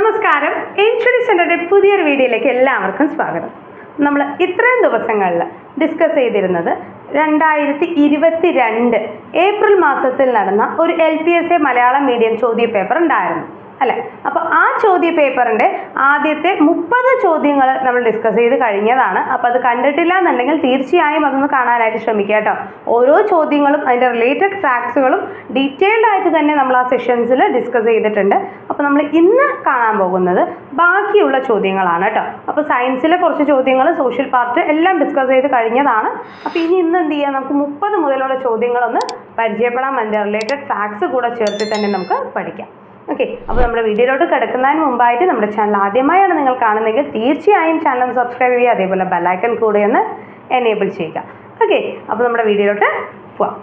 നമസ്കാരം ഇൻഷുറി സെൻ്ററിൻ്റെ പുതിയൊരു വീഡിയോയിലേക്ക് എല്ലാവർക്കും സ്വാഗതം നമ്മൾ ഇത്രയും ദിവസങ്ങളിൽ ഡിസ്കസ് ചെയ്തിരുന്നത് രണ്ടായിരത്തി ഇരുപത്തി രണ്ട് ഏപ്രിൽ മാസത്തിൽ നടന്ന ഒരു L P S A Malayalam medium ചോദ്യ പേപ്പർ ഉണ്ടായിരുന്നു അല്ലേ അപ്പോൾ ആ ചോദ്യ പേപ്പറിൻ്റെ ആദ്യത്തെ മുപ്പത് ചോദ്യങ്ങൾ നമ്മൾ ഡിസ്കസ് ചെയ്ത് കഴിഞ്ഞതാണ് അപ്പോൾ അത് കണ്ടിട്ടില്ല എന്നുണ്ടെങ്കിൽ തീർച്ചയായും അതൊന്ന് കാണാനായിട്ട് ശ്രമിക്കുക കേട്ടോ ഓരോ ചോദ്യങ്ങളും അതിൻ്റെ റിലേറ്റഡ് ഫാക്ട്സുകളും ഡീറ്റെയിൽഡ് ആയിട്ട് തന്നെ നമ്മൾ ആ സെഷൻസിൽ ഡിസ്കസ് ചെയ്തിട്ടുണ്ട് അപ്പോൾ നമ്മൾ ഇന്ന് കാണാൻ പോകുന്നത് ബാക്കിയുള്ള ചോദ്യങ്ങളാണ് കേട്ടോ അപ്പോൾ സയൻസിലെ കുറച്ച് ചോദ്യങ്ങൾ സോഷ്യൽ പാർട്ട് എല്ലാം ഡിസ്കസ് ചെയ്ത് കഴിഞ്ഞതാണ് അപ്പോൾ ഇനി ഇന്ന് എന്ത് ചെയ്യാം നമുക്ക് മുപ്പത് മുതലുള്ള ചോദ്യങ്ങളൊന്ന് പരിചയപ്പെടാം അതിൻ്റെ റിലേറ്റഡ് ഫാക്ട്സ് കൂടെ ചേർത്ത് തന്നെ നമുക്ക് പഠിക്കാം ഓക്കെ അപ്പോൾ നമ്മുടെ വീഡിയോയിലോട്ട് കിടക്കുന്നതിന് മുമ്പായിട്ട് നമ്മുടെ ചാനൽ ആദ്യമായാണ് നിങ്ങൾ കാണുന്നതെങ്കിൽ തീർച്ചയായും ചാനൽ ഒന്ന് സബ്സ്ക്രൈബ് ചെയ്യുക അതേപോലെ ബെല്ലൈക്കൺ കൂടെ ഒന്ന് എനേബിൾ ചെയ്യുക ഓക്കെ അപ്പോൾ നമ്മുടെ വീഡിയോയിലോട്ട് പോവാം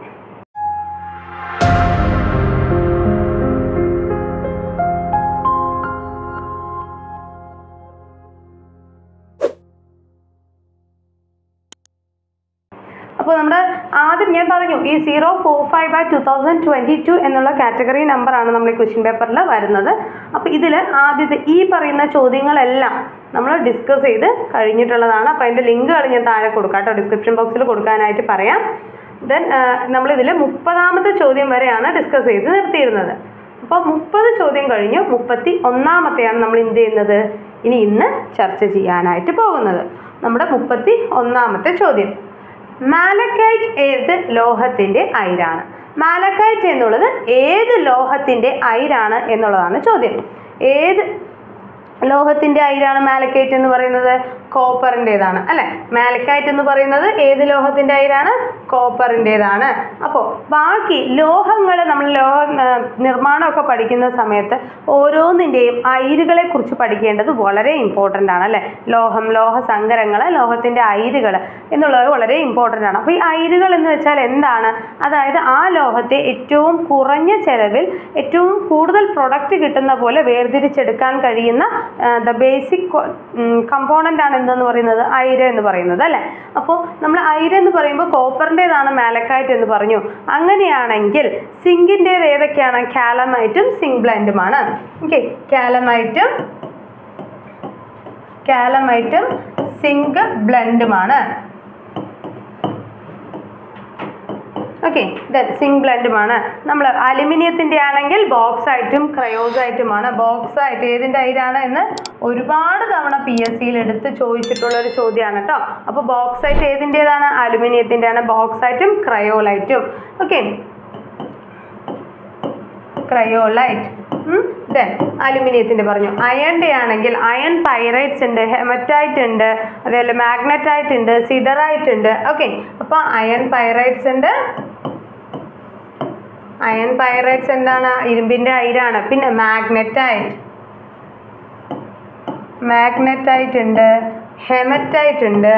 അപ്പോൾ നമ്മുടെ ആദ്യം ഞാൻ പറഞ്ഞു ഈ zero four five by two thousand twenty two എന്നുള്ള കാറ്റഗറി നമ്പറാണ് നമ്മൾ ഈ ക്വസ്റ്റ്യൻ പേപ്പറിൽ വരുന്നത് അപ്പോൾ ഇതിൽ ആദ്യത്തെ ഈ പറയുന്ന ചോദ്യങ്ങളെല്ലാം നമ്മൾ ഡിസ്കസ് ചെയ്ത് കഴിഞ്ഞിട്ടുള്ളതാണ് അപ്പോൾ അതിൻ്റെ ലിങ്കുകൾ ഞാൻ താഴെ കൊടുക്കാം കേട്ടോ ഡിസ്ക്രിപ്ഷൻ ബോക്സിൽ കൊടുക്കാനായിട്ട് പറയാം ദെൻ നമ്മളിതിൽ മുപ്പതാമത്തെ ചോദ്യം വരെയാണ് ഡിസ്കസ് ചെയ്ത് നിർത്തിയിരുന്നത് അപ്പോൾ മുപ്പത് ചോദ്യം കഴിഞ്ഞു മുപ്പത്തി ഒന്നാമത്തെയാണ് നമ്മൾ എന്ത് ചെയ്യുന്നത് ഇനി ഇന്ന് ചർച്ച ചെയ്യാനായിട്ട് പോകുന്നത് നമ്മുടെ മുപ്പത്തി ഒന്നാമത്തെ ചോദ്യം മാലക്കൈറ്റ് ഏത് ലോഹത്തിൻ്റെ അയിരാണ് മാലക്കൈറ്റ് എന്നുള്ളത് ഏത് ലോഹത്തിൻ്റെ അയിരാണ് എന്നുള്ളതാണ് ചോദ്യം ഏത് ലോഹത്തിൻ്റെ അയിരാണ് മാലക്കൈറ്റ് എന്ന് പറയുന്നത് കോപ്പറിൻ്റേതാണ് അല്ലെ മാലക്കൈറ്റ് എന്ന് പറയുന്നത് ഏത് ലോഹത്തിൻ്റെ അയിരാണ് കോപ്പറിൻ്റേതാണ് അപ്പോൾ ബാക്കി ലോഹങ്ങൾ നമ്മൾ ലോഹ ആ, നിർമ്മാണമൊക്കെ പഠിക്കുന്ന സമയത്ത് ഓരോന്നിൻ്റെയും അയിരുകളെ കുറിച്ച് പഠിക്കേണ്ടത് വളരെ ഇമ്പോർട്ടൻ്റ് ആണ് അല്ലേ ലോഹം ലോഹ സങ്കരങ്ങൾ ലോഹത്തിൻ്റെ അയിരുകൾ എന്നുള്ളത് വളരെ ഇമ്പോർട്ടൻ്റ് ആണ് അപ്പോൾ ഈ അയിരുകൾ എന്ന് വെച്ചാൽ എന്താണ് അതായത് ആ ലോഹത്തെ ഏറ്റവും കുറഞ്ഞ ചെലവിൽ ഏറ്റവും കൂടുതൽ പ്രൊഡക്റ്റ് കിട്ടുന്ന പോലെ വേർതിരിച്ചെടുക്കാൻ കഴിയുന്ന ദ ബേസിക് കമ്പോണൻ്റ് ആണ് എന്തെന്ന് പറയുന്നത് അയിര എന്ന് പറയുന്നത് അല്ലേ അപ്പോൾ നമ്മൾ അയിര എന്ന് പറയുമ്പോൾ കോപ്പറിൻ്റേതാണ് മാലക്കൈറ്റ് എന്ന് പറഞ്ഞു അങ്ങനെയാണെങ്കിൽ സിങ്കിൻ്റേത് ഏതൊക്കെയാണ് കാലമൈറ്റും സിങ്ക് ബ്ലെൻഡുമാണ് ഓക്കെ കാലമൈറ്റും കാലമൈറ്റും സിങ്ക് ബ്ലെൻഡുമാണ് ഓക്കെ ദെൻ സിങ്ക് ബ്ലെൻഡുമാണ് നമ്മൾ അലുമിനിയത്തിൻ്റെ ആണെങ്കിൽ ബോക്സൈറ്റും ക്രയോസൈറ്റുമാണ് ബോക്സൈറ്റ് ഏതിൻ്റെ അയിരാണ് എന്ന് ഒരുപാട് തവണ പി എസ് സിയിൽ എടുത്ത് ചോദിച്ചിട്ടുള്ള ഒരു ചോദ്യമാണ് കേട്ടോ അപ്പോൾ ബോക്സൈറ്റ് ഏതിൻ്റേതാണ് അലുമിനിയത്തിൻ്റെ ആണ് ബോക്സൈറ്റും ക്രയോലൈറ്റും ഓക്കെ ക്രയോലൈറ്റ് ദെൻ അലുമിനിയത്തിൻ്റെ പറഞ്ഞു അയണിൻ്റെ ആണെങ്കിൽ അയൺ പൈറൈറ്റ്സ് ഉണ്ട് ഹെമറ്റൈറ്റ് ഉണ്ട് അതേപോലെ മാഗ്നറ്റൈറ്റ് ഉണ്ട് സിഡറൈറ്റ് ഉണ്ട് ഓക്കെ അപ്പോൾ അയൺ പൈറൈറ്റ്സ് ഉണ്ട് അയൺ പൈറൈറ്റ്സ് എന്താണ് ഇരുമ്പിൻ്റെ അയിരാണ് പിന്നെ മാഗ്നറ്റൈറ്റ് മാഗ്നറ്റൈറ്റ് ഉണ്ട് ഹെമറ്റൈറ്റ് ഉണ്ട്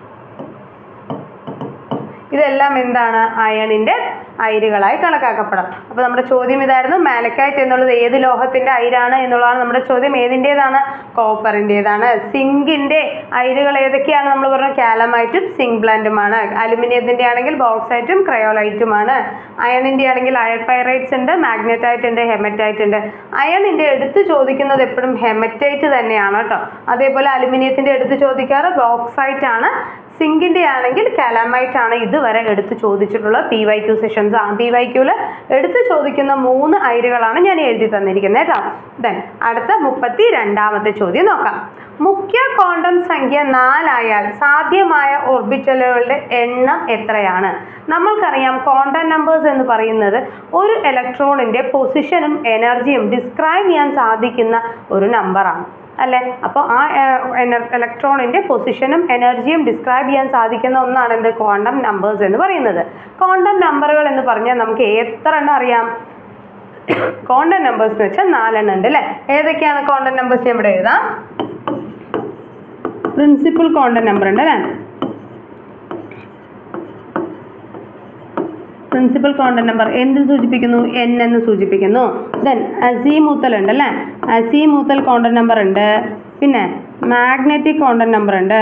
ഇതെല്ലാം എന്താണ് അയണിൻ്റെ അയിരുകളായി കണക്കാക്കപ്പെടാം അപ്പോൾ നമ്മുടെ ചോദ്യം ഇതായിരുന്നു മാലക്കൈറ്റ് എന്നുള്ളത് ഏത് ലോഹത്തിൻ്റെ അയിരാണ് എന്നുള്ളതാണ് നമ്മുടെ ചോദ്യം ഏതിൻ്റേതാണ് കോപ്പറിൻ്റേതാണ് സിങ്കിൻ്റെ അയിരുകൾ ഏതൊക്കെയാണ് നമ്മൾ പറഞ്ഞ കാലമൈറ്റും സിങ്ക് ബ്ലൻഡുമാണ് അലുമിനിയത്തിൻ്റെ ആണെങ്കിൽ ബോക്സൈറ്റും ക്രയോലൈറ്റുമാണ് അയണിൻ്റെ ആണെങ്കിൽ അയൺ പൈറൈറ്റ്സ് ഉണ്ട് മാഗ്നറ്റൈറ്റ് ഉണ്ട് ഹെമറ്റൈറ്റ് ഉണ്ട് അയണിൻ്റെ എടുത്ത് ചോദിക്കുന്നത് എപ്പോഴും ഹെമറ്റൈറ്റ് തന്നെയാണ് കേട്ടോ അതേപോലെ അലുമിനിയത്തിൻ്റെ എടുത്ത് ചോദിക്കാറ് ബോക്സൈറ്റ് ആണ് സിങ്കിൻ്റെ ആണെങ്കിൽ കാലാമൈറ്റ് ആണ് ഇതുവരെ എടുത്ത് ചോദിച്ചിട്ടുള്ള പി വൈ ക്യു സെഷൻസ് ആ പി വൈ ക്യൂല് എടുത്ത് ചോദിക്കുന്ന മൂന്ന് അയിരുകളാണ് ഞാൻ എഴുതി തന്നിരിക്കുന്നത് കേട്ടോ ദെൻ അടുത്ത മുപ്പത്തി രണ്ടാമത്തെ ചോദ്യം നോക്കാം മുഖ്യ ക്വാണ്ടം സംഖ്യ നാലായാൽ സാധ്യമായ ഓർബിറ്റലുകളുടെ എണ്ണം എത്രയാണ് നമ്മൾക്കറിയാം ക്വാണ്ടം നമ്പേഴ്സ് എന്ന് പറയുന്നത് ഒരു ഇലക്ട്രോണിൻ്റെ പൊസിഷനും എനർജിയും ഡിസ്ക്രൈബ് ചെയ്യാൻ സാധിക്കുന്ന ഒരു നമ്പറാണ് അല്ലേ അപ്പോൾ ആ ഇലക്ട്രോണിൻ്റെ പൊസിഷനും എനർജിയും ഡിസ്ക്രൈബ് ചെയ്യാൻ സാധിക്കുന്ന ഒന്നാണ് എന്ത് ക്വാണ്ടം നമ്പേഴ്സ് എന്ന് പറയുന്നത് ക്വാണ്ടം നമ്പറുകൾ എന്ന് പറഞ്ഞാൽ നമുക്ക് എത്ര എണ്ണം അറിയാം ക്വാണ്ടം നമ്പേഴ്സ് എന്ന് വെച്ചാൽ നാലെണ്ണം ഉണ്ട് അല്ലേ ഏതൊക്കെയാണ് ക്വാണ്ടം നമ്പേഴ്സ് ഇവിടെ എഴുതാം പ്രിൻസിപ്പൽ ക്വാണ്ടം നമ്പർ ഉണ്ട് അല്ലേ പ്രിൻസിപ്പൽ ക്വാണ്ടം നമ്പർ എന്ത് സൂചിപ്പിക്കുന്നു എൻ എന്ന് സൂചിപ്പിക്കുന്നു ദെൻ അസീമൂത്തൽ ഉണ്ട് അല്ലേ അസീമൂത്തൽ ക്വാണ്ടം നമ്പർ ഉണ്ട് പിന്നെ മാഗ്നറ്റിക് ക്വാണ്ടം നമ്പർ ഉണ്ട്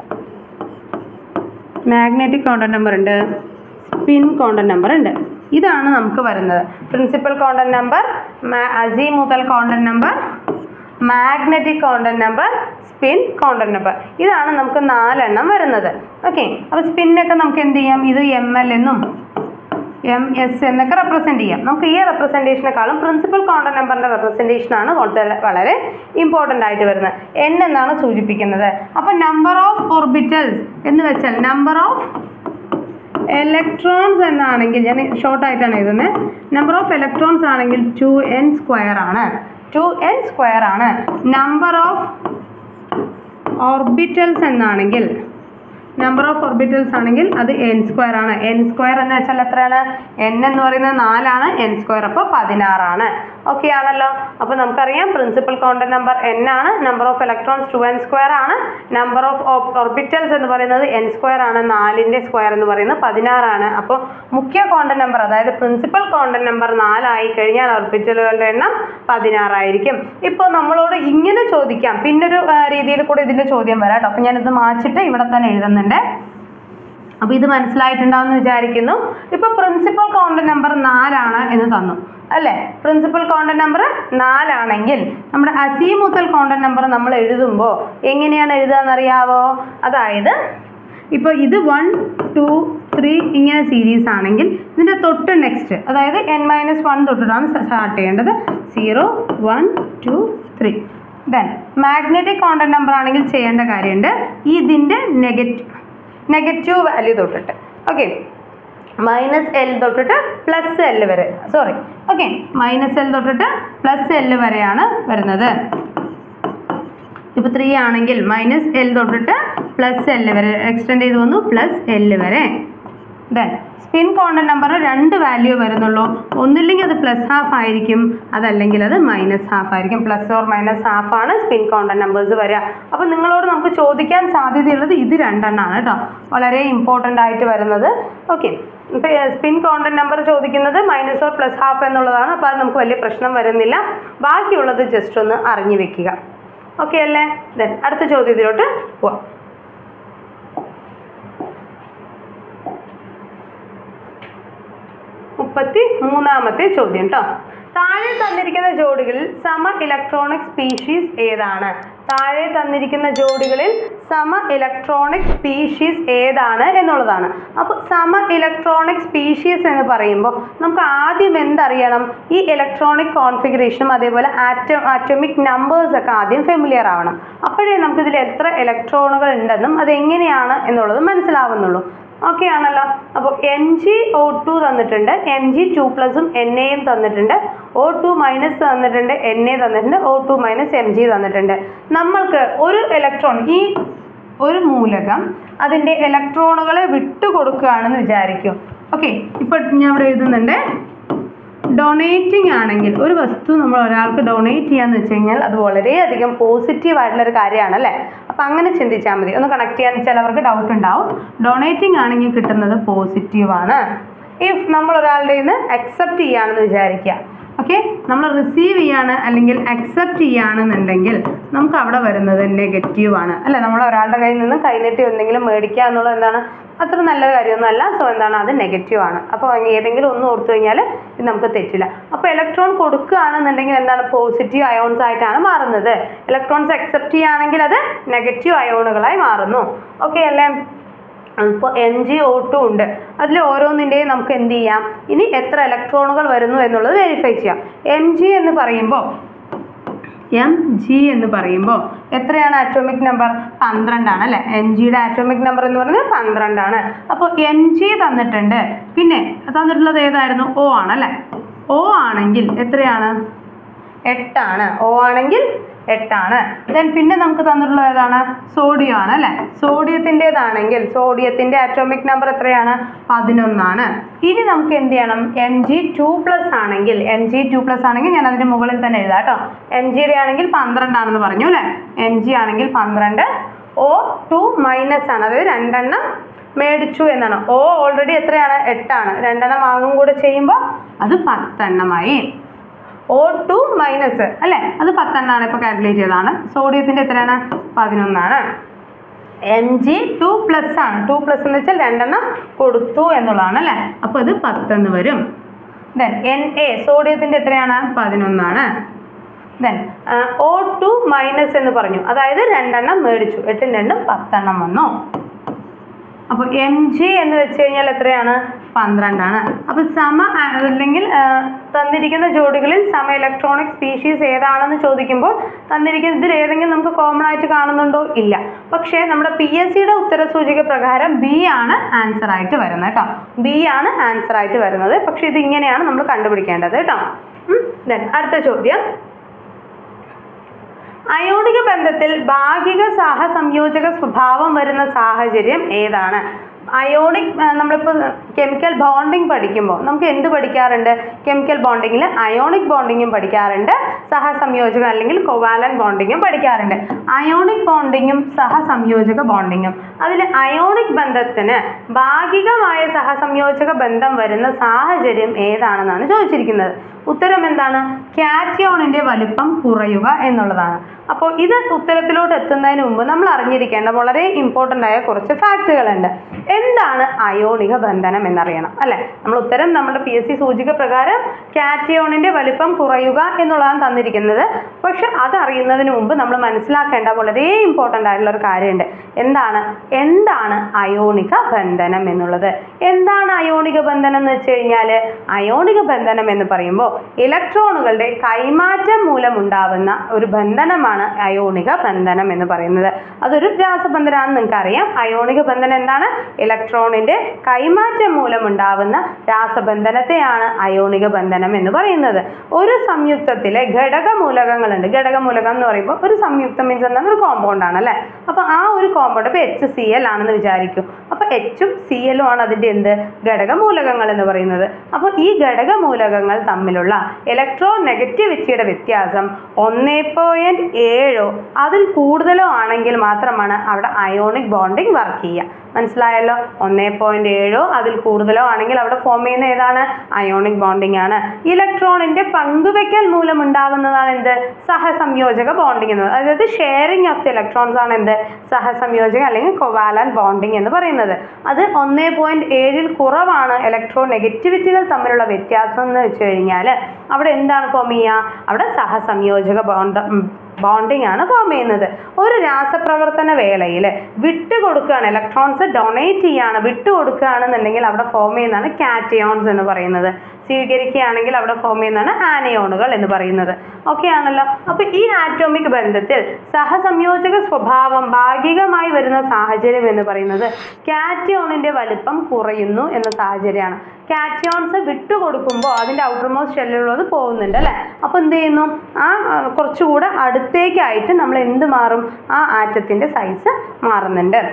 മാഗ്നറ്റിക് ക്വാണ്ടം നമ്പർ ഉണ്ട് സ്പിൻ ക്വാണ്ടം നമ്പർ ഉണ്ട് ഇതാണ് നമുക്ക് വരുന്നത് principal quantum number azimuthal quantum number magnetic quantum number spin quantum number ഇതാണ് നമുക്ക് നാലെണ്ണം വരുന്നത് ഓക്കെ അപ്പോൾ സ്പിന്നൊക്കെ നമുക്ക് എന്ത് ചെയ്യാം ഇത് എം എൽ എന്നും എം എസ് എന്നൊക്കെ റെപ്രസെൻറ്റ് ചെയ്യാം നമുക്ക് ഈ റെപ്രസെൻറ്റേഷനെക്കാളും പ്രിൻസിപ്പൽ കോണ്ടന്റ് നമ്പറിൻ്റെ റെപ്രസെൻറ്റേഷൻ ആണ് വളരെ വളരെ ഇമ്പോർട്ടൻ്റ് ആയിട്ട് വരുന്നത് എൻ എന്നാണ് സൂചിപ്പിക്കുന്നത് അപ്പോൾ നമ്പർ ഓഫ് ഓർബിറ്റൽസ് എന്ന് വെച്ചാൽ നമ്പർ ഓഫ് ഇലക്ട്രോൺസ് എന്നാണെങ്കിൽ ഞാൻ ഷോർട്ട് ആയിട്ടാണ് എഴുതുന്നത് നമ്പർ ഓഫ് ഇലക്ട്രോൺസ് ആണെങ്കിൽ ടു എൻ സ്ക്വയർ ആണ് ടു എൻ സ്ക്വയർ ആണ് നമ്പർ ഓഫ് ഓർബിറ്റൽസ് എന്നാണെങ്കിൽ നമ്പർ ഓഫ് ഓർബിറ്റൽസ് ആണെങ്കിൽ അത് എൻ സ്ക്വയർ ആണ് എൻ സ്ക്വയർ എന്ന് വെച്ചാൽ എത്രയാണ് എൻ എന്ന് പറയുന്നത് നാലാണ് എൻ സ്ക്വയർ അപ്പോൾ പതിനാറാണ് ഓക്കെ ആണല്ലോ അപ്പോൾ നമുക്കറിയാം പ്രിൻസിപ്പൽ കോണ്ടന്റ് നമ്പർ എൻ ആണ് number of electrons two N square ആണ് നമ്പർ ഓഫ് ഓർബിറ്റൽസ് എന്ന് പറയുന്നത് എൻ സ്ക്വയർ ആണ് നാലിൻ്റെ സ്ക്വയർ എന്ന് പറയുന്നത് പതിനാറാണ് അപ്പോൾ മുഖ്യ കോണ്ടന്റ് നമ്പർ അതായത് പ്രിൻസിപ്പൽ കോണ്ടന്റ് നമ്പർ നാലായി കഴിഞ്ഞാൽ ഓർബിറ്റലുകളുടെ എണ്ണം പതിനാറായിരിക്കും ഇപ്പോൾ നമ്മളോട് ഇങ്ങനെ ചോദിക്കാം പിന്നൊരു ആ, രീതിയിൽ കൂടെ ഇതിൻ്റെ ചോദ്യം വരാം കേട്ടോ അപ്പോൾ ഞാനിത് മാച്ചിട്ട് ഇവിടെ തന്നെ എഴുതുന്നുണ്ട് അപ്പോൾ ഇത് മനസ്സിലായിട്ടുണ്ടാവുമെന്ന് വിചാരിക്കുന്നു ഇപ്പോൾ പ്രിൻസിപ്പൽ കോണ്ടന്റ് നമ്പർ നാലാണ് എന്ന് തന്നു അല്ലേ പ്രിൻസിപ്പൽ കോണ്ടന്റ് നമ്പർ നാലാണെങ്കിൽ നമ്മുടെ അസീമുത്തൽ കോണ്ടന്റ് നമ്പർ നമ്മൾ എഴുതുമ്പോൾ എങ്ങനെയാണ് എഴുതുകയെന്നറിയാവോ അതായത് ഇപ്പോൾ ഇത് വൺ ടു ത്രീ ഇങ്ങനെ സീരീസ് ആണെങ്കിൽ ഇതിൻ്റെ തൊട്ട് നെക്സ്റ്റ് അതായത് എൻ മൈനസ് വൺ തൊട്ടിട്ടാണ് സ്റ്റാർട്ട് ചെയ്യേണ്ടത് zero one two three then magnetic quantum number ആണെങ്കിൽ ചെയ്യേണ്ട കാര്യമുണ്ട് ഇതിൻ്റെ നെഗറ്റീവ് നെഗറ്റീവ് വാല്യൂ തൊട്ടിട്ട് ഓക്കെ മൈനസ് എൽ തൊട്ടിട്ട് പ്ലസ് എൽ വരെ സോറി ഓക്കെ മൈനസ് എൽ തൊട്ടിട്ട് പ്ലസ് എൽ വരെയാണ് വരുന്നത് ഇപ്പോൾ ത്രീ ആണെങ്കിൽ മൈനസ് എൽ തൊട്ടിട്ട് പ്ലസ് എൽ വരെ എക്സ്റ്റെൻഡ് ചെയ്ത് വന്നു പ്ലസ് എൽ വരെ ദെൻ സ്പിൻ കോണ്ടന്റ് നമ്പർ രണ്ട് വാല്യൂ വരുന്നുള്ളൂ ഒന്നില്ലെങ്കിൽ അത് പ്ലസ് ഹാഫ് ആയിരിക്കും അതല്ലെങ്കിൽ അത് മൈനസ് ഹാഫ് ആയിരിക്കും പ്ലസ് ഓർ മൈനസ് ഹാഫ് ആണ് സ്പിൻ കോണ്ടന്റ് നമ്പേഴ്സ് വരിക അപ്പോൾ നിങ്ങളോട് നമുക്ക് ചോദിക്കാൻ സാധ്യതയുള്ളത് ഇത് രണ്ടെണ്ണമാണ് കേട്ടോ വളരെ ഇമ്പോർട്ടൻ്റ് ആയിട്ട് വരുന്നത് ഓക്കെ ഇപ്പോൾ സ്പിൻ കോണ്ടന്റ് നമ്പർ ചോദിക്കുന്നത് മൈനസ് ഓർ പ്ലസ് ഹാഫ് എന്നുള്ളതാണ് അപ്പോൾ അത് നമുക്ക് വലിയ പ്രശ്നം വരുന്നില്ല ബാക്കിയുള്ളത് ജസ്റ്റ് ഒന്ന് അറിഞ്ഞു വെക്കുക ഓക്കെ അല്ലേ ദെൻ അടുത്ത ചോദ്യത്തിലോട്ട് പോവാം മുപ്പത്തി മൂന്നാമത്തെ ചോദ്യം കേട്ടോ താഴെ തന്നിരിക്കുന്ന ജോഡികളിൽ സമ ഇലക്ട്രോണിക് സ്പീഷീസ് ഏതാണ് താഴെ തന്നിരിക്കുന്ന ജോഡികളിൽ സമ ഇലക്ട്രോണിക് സ്പീഷീസ് ഏതാണ് എന്നുള്ളതാണ് അപ്പോൾ സമ ഇലക്ട്രോണിക് സ്പീഷീസ് എന്ന് പറയുമ്പോൾ നമുക്ക് ആദ്യം എന്തറിയണം ഈ ഇലക്ട്രോണിക് കോൺഫിഗറേഷനും അതേപോലെ ആറ്റോ ആറ്റോമിക് നമ്പേഴ്സ് ഒക്കെ ആദ്യം ഫെമിലിയർ ആവണം അപ്പോഴേ നമുക്കിതിൽ എത്ര ഇലക്ട്രോണുകൾ ഉണ്ടെന്നും അത് എങ്ങനെയാണ് എന്നുള്ളത് മനസ്സിലാവുന്നുള്ളൂ ഓക്കെ ആണല്ലോ അപ്പോൾ എം ജി ഒ ടു തന്നിട്ടുണ്ട് എം ജി ടു പ്ലസും എൻ എയും തന്നിട്ടുണ്ട് ഒ ടു മൈനസ് തന്നിട്ടുണ്ട് എൻ എ തന്നിട്ടുണ്ട് O two minus M G തന്നിട്ടുണ്ട് നമ്മൾക്ക് ഒരു ഇലക്ട്രോൺ ഈ ഒരു മൂലകം അതിൻ്റെ ഇലക്ട്രോണുകളെ വിട്ടുകൊടുക്കുകയാണെന്ന് വിചാരിക്കും ഓക്കെ ഇപ്പോൾ ഞാൻ ഇവിടെ എഴുതുന്നുണ്ട് ഡൊണേറ്റിംഗ് ആണെങ്കിൽ ഒരു വസ്തു നമ്മൾ ഒരാൾക്ക് ഡൊണേറ്റ് ചെയ്യാന്ന് വെച്ച് കഴിഞ്ഞാൽ അത് വളരെയധികം പോസിറ്റീവ് ആയിട്ടുള്ള ഒരു കാര്യമാണ് അല്ലേ അപ്പം അങ്ങനെ ചിന്തിച്ചാൽ മതി ഒന്ന് കണക്ട് ചെയ്യാൻ ചിലവർക്ക് ഡൗട്ട് ഉണ്ടാവും ഡൊണേറ്റിംഗ് ആണെങ്കിൽ കിട്ടുന്നത് പോസിറ്റീവ് ആണ് ഇഫ് നമ്മൾ ഒരാളുടെ നിന്ന് അക്സെപ്റ്റ് ചെയ്യുകയാണെന്ന് വിചാരിക്കുക ഓക്കെ നമ്മൾ റിസീവ് ചെയ്യാണ് അല്ലെങ്കിൽ അക്സെപ്റ്റ് ചെയ്യുകയാണെന്നുണ്ടെങ്കിൽ നമുക്ക് അവിടെ വരുന്നത് നെഗറ്റീവ് ആണ് അല്ലേ നമ്മൾ ഒരാളുടെ കയ്യിൽ നിന്ന് കൈനീട്ടി എന്തെങ്കിലും മേടിക്കുക എന്നുള്ളത് എന്താണ് അത്ര നല്ല കാര്യമൊന്നുമല്ല സോ എന്താണ് അത് നെഗറ്റീവ് ആണ് അപ്പോൾ ഏതെങ്കിലും ഒന്ന് ഓർത്തു കഴിഞ്ഞാൽ ഇത് നമുക്ക് തെറ്റില്ല അപ്പോൾ ഇലക്ട്രോൺ കൊടുക്കുകയാണെന്നുണ്ടെങ്കിൽ എന്താണ് പോസിറ്റീവ് അയോൺസ് ആയിട്ടാണ് മാറുന്നത് ഇലക്ട്രോൺസ് അക്സെപ്റ്റ് ചെയ്യുകയാണെങ്കിൽ അത് നെഗറ്റീവ് അയോണുകളായി മാറുന്നു ഓക്കെ അല്ലേ ഇപ്പോൾ എം ജി ഒ ടു ഉണ്ട് അതിൽ ഓരോന്നിൻ്റെയും നമുക്ക് എന്ത് ചെയ്യാം ഇനി എത്ര ഇലക്ട്രോണുകൾ വരുന്നു എന്നുള്ളത് വെരിഫൈ ചെയ്യാം എം ജി എന്ന് പറയുമ്പോൾ എം ജി എന്ന് പറയുമ്പോൾ എത്രയാണ് ആറ്റോമിക് നമ്പർ പന്ത്രണ്ടാണ് അല്ലേ എം ജിയുടെ ആറ്റോമിക് നമ്പർ എന്ന് പറയുന്നത് പന്ത്രണ്ടാണ് അപ്പോൾ എം ജി തന്നിട്ടുണ്ട് പിന്നെ തന്നിട്ടുള്ളത് ഏതായിരുന്നു ഒ ആണ് അല്ലേ ഒ ആണെങ്കിൽ എത്രയാണ് എട്ടാണ് ഒ ആണെങ്കിൽ എട്ടാണ് ദെൻ പിന്നെ നമുക്ക് തന്നിട്ടുള്ളത് ഏതാണ് സോഡിയം ആണ് അല്ലേ സോഡിയത്തിൻ്റെതാണെങ്കിൽ സോഡിയത്തിൻ്റെ ആറ്റോമിക് നമ്പർ എത്രയാണ് പതിനൊന്നാണ് ഇനി നമുക്ക് എന്ത് ചെയ്യണം എം ജി ടു പ്ലസ് ആണെങ്കിൽ എം ജി ടു പ്ലസ് ആണെങ്കിൽ ഞാൻ അതിൻ്റെ മുകളിൽ തന്നെ എഴുതാം കേട്ടോ എം ജിയുടെ ആണെങ്കിൽ പന്ത്രണ്ടാണെന്ന് പറഞ്ഞു അല്ലേ എം ജി ആണെങ്കിൽ പന്ത്രണ്ട് ഒ ടു മൈനസ് ആണ് അതായത് രണ്ടെണ്ണം മേടിച്ചു എന്നാണ് ഒ ഓൾറെഡി എത്രയാണ് എട്ടാണ് രണ്ടെണ്ണം വാങ്ങും കൂടെ ചെയ്യുമ്പോൾ അത് പത്തെണ്ണമായി ഒ ടു മൈനസ് അല്ലേ അത് പത്തെണ്ണമാണ് ഇപ്പോൾ കാൽക്കുലേറ്റ് ചെയ്തതാണ് സോഡിയത്തിൻ്റെ എത്രയാണ് പതിനൊന്നാണ് എം ജി ടു പ്ലസ് ആണ് ടു പ്ലസ് എന്ന് വെച്ചാൽ രണ്ടെണ്ണം കൊടുത്തു എന്നുള്ളതാണ് അല്ലേ അപ്പോൾ ഇത് പത്തെന്ന് വരും ദെൻ എൻ എ സോഡിയത്തിൻ്റെ എത്രയാണ് പതിനൊന്നാണ് ദെൻ ഒ ടു മൈനസ് എന്ന് പറഞ്ഞു അതായത് രണ്ടെണ്ണം മേടിച്ചു എട്ടും രണ്ടും പത്തെണ്ണം വന്നു അപ്പോൾ എം ജി എന്ന് വെച്ച് കഴിഞ്ഞാൽ എത്രയാണ് പന്ത്രണ്ടാണ് അപ്പോൾ സമ ആ, അല്ലെങ്കിൽ ആ, തന്നിരിക്കുന്ന ജോഡികളിൽ സമ ഇലക്ട്രോണിക് സ്പീഷീസ് ഏതാണെന്ന് ചോദിക്കുമ്പോൾ തന്നിരിക്കുന്ന ഇതിൽ ഏതെങ്കിലും നമുക്ക് കോമൺ ആയിട്ട് കാണുന്നുണ്ടോ ഇല്ല പക്ഷേ നമ്മുടെ പി എസ് സിയുടെ ഉത്തരസൂചിക പ്രകാരം ബി ആണ് ആൻസർ ആയിട്ട് വരുന്നത് കേട്ടോ ബി ആണ് ആൻസർ ആയിട്ട് വരുന്നത് പക്ഷേ ഇത് ഇങ്ങനെയാണ് നമ്മൾ കണ്ടുപിടിക്കേണ്ടത് കേട്ടോ ദെൻ അടുത്ത ചോദ്യം അയോണിക ബന്ധത്തിൽ ഭാഗിക സഹസംയോജക സ്വഭാവം വരുന്ന സാഹചര്യം ഏതാണ് അയോണിക് നമ്മളിപ്പോൾ കെമിക്കൽ ബോണ്ടിങ് പഠിക്കുമ്പോൾ നമുക്ക് എന്ത് പഠിക്കാറുണ്ട് കെമിക്കൽ ബോണ്ടിങ്ങിൽ അയോണിക് ബോണ്ടിങ്ങും പഠിക്കാറുണ്ട് സഹസംയോജകം അല്ലെങ്കിൽ കൊവാലൻ ബോണ്ടിങ്ങും പഠിക്കാറുണ്ട് അയോണിക് ബോണ്ടിങ്ങും സഹസംയോജക ബോണ്ടിങ്ങും അതിൽ അയോണിക് ബന്ധത്തിന് ഭാഗികമായ സഹസംയോജക ബന്ധം വരുന്ന സാഹചര്യം ഏതാണെന്നാണ് ചോദിച്ചിരിക്കുന്നത് ഉത്തരം എന്താണ് കാറ്റിയോണിന്റെ വലിപ്പം കുറയുക എന്നുള്ളതാണ് അപ്പോൾ ഇത് ഉത്തരത്തിലോട്ട് എത്തുന്നതിന് മുമ്പ് നമ്മൾ അറിഞ്ഞിരിക്കേണ്ട വളരെ ഇമ്പോർട്ടൻ്റ് ആയ കുറച്ച് ഫാക്റ്റുകളുണ്ട് എന്താണ് അയോണിക ബന്ധനം എന്നറിയണം അല്ലെ നമ്മൾ ഉത്തരം നമ്മുടെ പി എസ് സി സൂചിക പ്രകാരം കാറ്റിയോണിന്റെ വലിപ്പം കുറയുക എന്നുള്ളതാണ് തന്നിരിക്കുന്നത് പക്ഷെ അതറിയുന്നതിന് മുമ്പ് നമ്മൾ മനസ്സിലാക്കേണ്ട വളരെ ഇമ്പോർട്ടൻ്റ് ആയിട്ടുള്ള ഒരു കാര്യമുണ്ട് എന്താണ് എന്താണ് അയോണിക ബന്ധനം എന്നുള്ളത് എന്താണ് അയോണിക ബന്ധനം എന്ന് വെച്ച് കഴിഞ്ഞാൽ അയോണിക ബന്ധനം എന്ന് പറയുമ്പോൾ ഇലക്ട്രോണുകളുടെ കൈമാറ്റം മൂലം ഉണ്ടാവുന്ന ഒരു ബന്ധനമാണ് അയോണിക ബന്ധനം എന്ന് പറയുന്നത് അതൊരു രാസബന്ധനമാണെന്ന് നിങ്ങൾക്ക് അറിയാം അയോണിക ബന്ധനം എന്താണ് ഇലക്ട്രോണിന്റെ കൈമാറ്റം മൂലം ഉണ്ടാവുന്ന രാസബന്ധനത്തെയാണ് അയോണിക ബന്ധനം എന്ന് പറയുന്നത് ഒരു സംയുക്തത്തിലെ ഘടകമൂലകങ്ങളുണ്ട് ഘടകമൂലകം എന്ന് പറയുമ്പോൾ ഒരു സംയുക്തം മീൻസ് എന്താണ് ഒരു കോമ്പൗണ്ട് ആണ് അല്ലേ അപ്പോൾ ആ ഒരു കോമ്പൗണ്ട് ഇപ്പോൾ എച്ച് സി എൽ ആണെന്ന് വിചാരിക്കും അപ്പോൾ എച്ചും സി എല്ലും ആണ് അതിൻ്റെ എന്ത് ഘടകമൂലകങ്ങൾ എന്ന് പറയുന്നത് അപ്പോൾ ഈ ഘടകമൂലകങ്ങൾ തമ്മിലുള്ള ഇലക്ട്രോൺ നെഗറ്റിവിറ്റിയുടെ വ്യത്യാസം ഒന്നേ പോയിൻറ്റ് ഏഴോ അതിൽ കൂടുതലോ ആണെങ്കിൽ മാത്രമാണ് അവിടെ അയോണിക് ബോണ്ടിങ് വർക്ക് ചെയ്യുക മനസ്സിലായല്ലോ ഒന്നേ പോയിന്റ് ഏഴോ അതിൽ കൂടുതലോ ആണെങ്കിൽ അവിടെ ഫോം ചെയ്യുന്ന ഏതാണ് അയോണിക് ബോണ്ടിങ് ആണ് ഇലക്ട്രോണിന്റെ പങ്കുവെക്കൽ മൂലം ഉണ്ടാവുന്നതാണ് എന്ത് സഹസംയോജക ബോണ്ടിങ് എന്ന് പറയുന്നത് അതായത് ഷെയറിംഗ് ഓഫ് ദി ഇലക്ട്രോൺസ് ആണ് എന്ത് സഹസംയോജക അല്ലെങ്കിൽ കൊവാലൻ ബോണ്ടിങ് എന്ന് പറയുന്നത് അത് ഒന്നേ പോയിന്റ് ഏഴിൽ കുറവാണ് ഇലക്ട്രോൺ നെഗറ്റിവിറ്റികൾ തമ്മിലുള്ള വ്യത്യാസം എന്ന് വെച്ച് കഴിഞ്ഞാൽ അവിടെ എന്താണ് ഫോം ചെയ്യുക അവിടെ സഹസംയോജക ബോണ്ട് ബോണ്ടിങ് ആണ് ഫോം ചെയ്യുന്നത് ഒരു രാസപ്രവർത്തന വേളയിൽ വിട്ടുകൊടുക്കുകയാണ് ഇലക്ട്രോൺസ് ഡൊണേറ്റ് ചെയ്യാണ് വിട്ടുകൊടുക്കുകയാണെന്നുണ്ടെങ്കിൽ അവിടെ ഫോം ചെയ്യുന്നതാണ് കാറ്റയോൺസ് എന്ന് പറയുന്നത് സ്വീകരിക്കുകയാണെങ്കിൽ അവിടെ ഫോം ചെയ്യുന്നതാണ് ആനയോണുകൾ എന്ന് പറയുന്നത് ഓക്കെ ആണല്ലോ അപ്പോൾ ഈ ആറ്റോമിക് ബന്ധത്തിൽ സഹസംയോജക സ്വഭാവം ഭാഗികമായി വരുന്ന സാഹചര്യം എന്ന് പറയുന്നത് കാറ്റയോണിന്റെ വലിപ്പം കുറയുന്നു എന്ന സാഹചര്യമാണ് കാറ്റയോൺസ് വിട്ടുകൊടുക്കുമ്പോൾ അതിൻ്റെ ഔട്ടർമോസ്റ്റ് ഷെല്ലിലുള്ളത് പോകുന്നുണ്ട് അല്ലേ അപ്പോൾ എന്ത് ചെയ്യുന്നു ആ ആ, കുറച്ചുകൂടെ അടുത്തേക്കായിട്ട് നമ്മൾ എന്ത് മാറും ആ ആറ്റത്തിൻ്റെ സൈസ് മാറുന്നുണ്ട്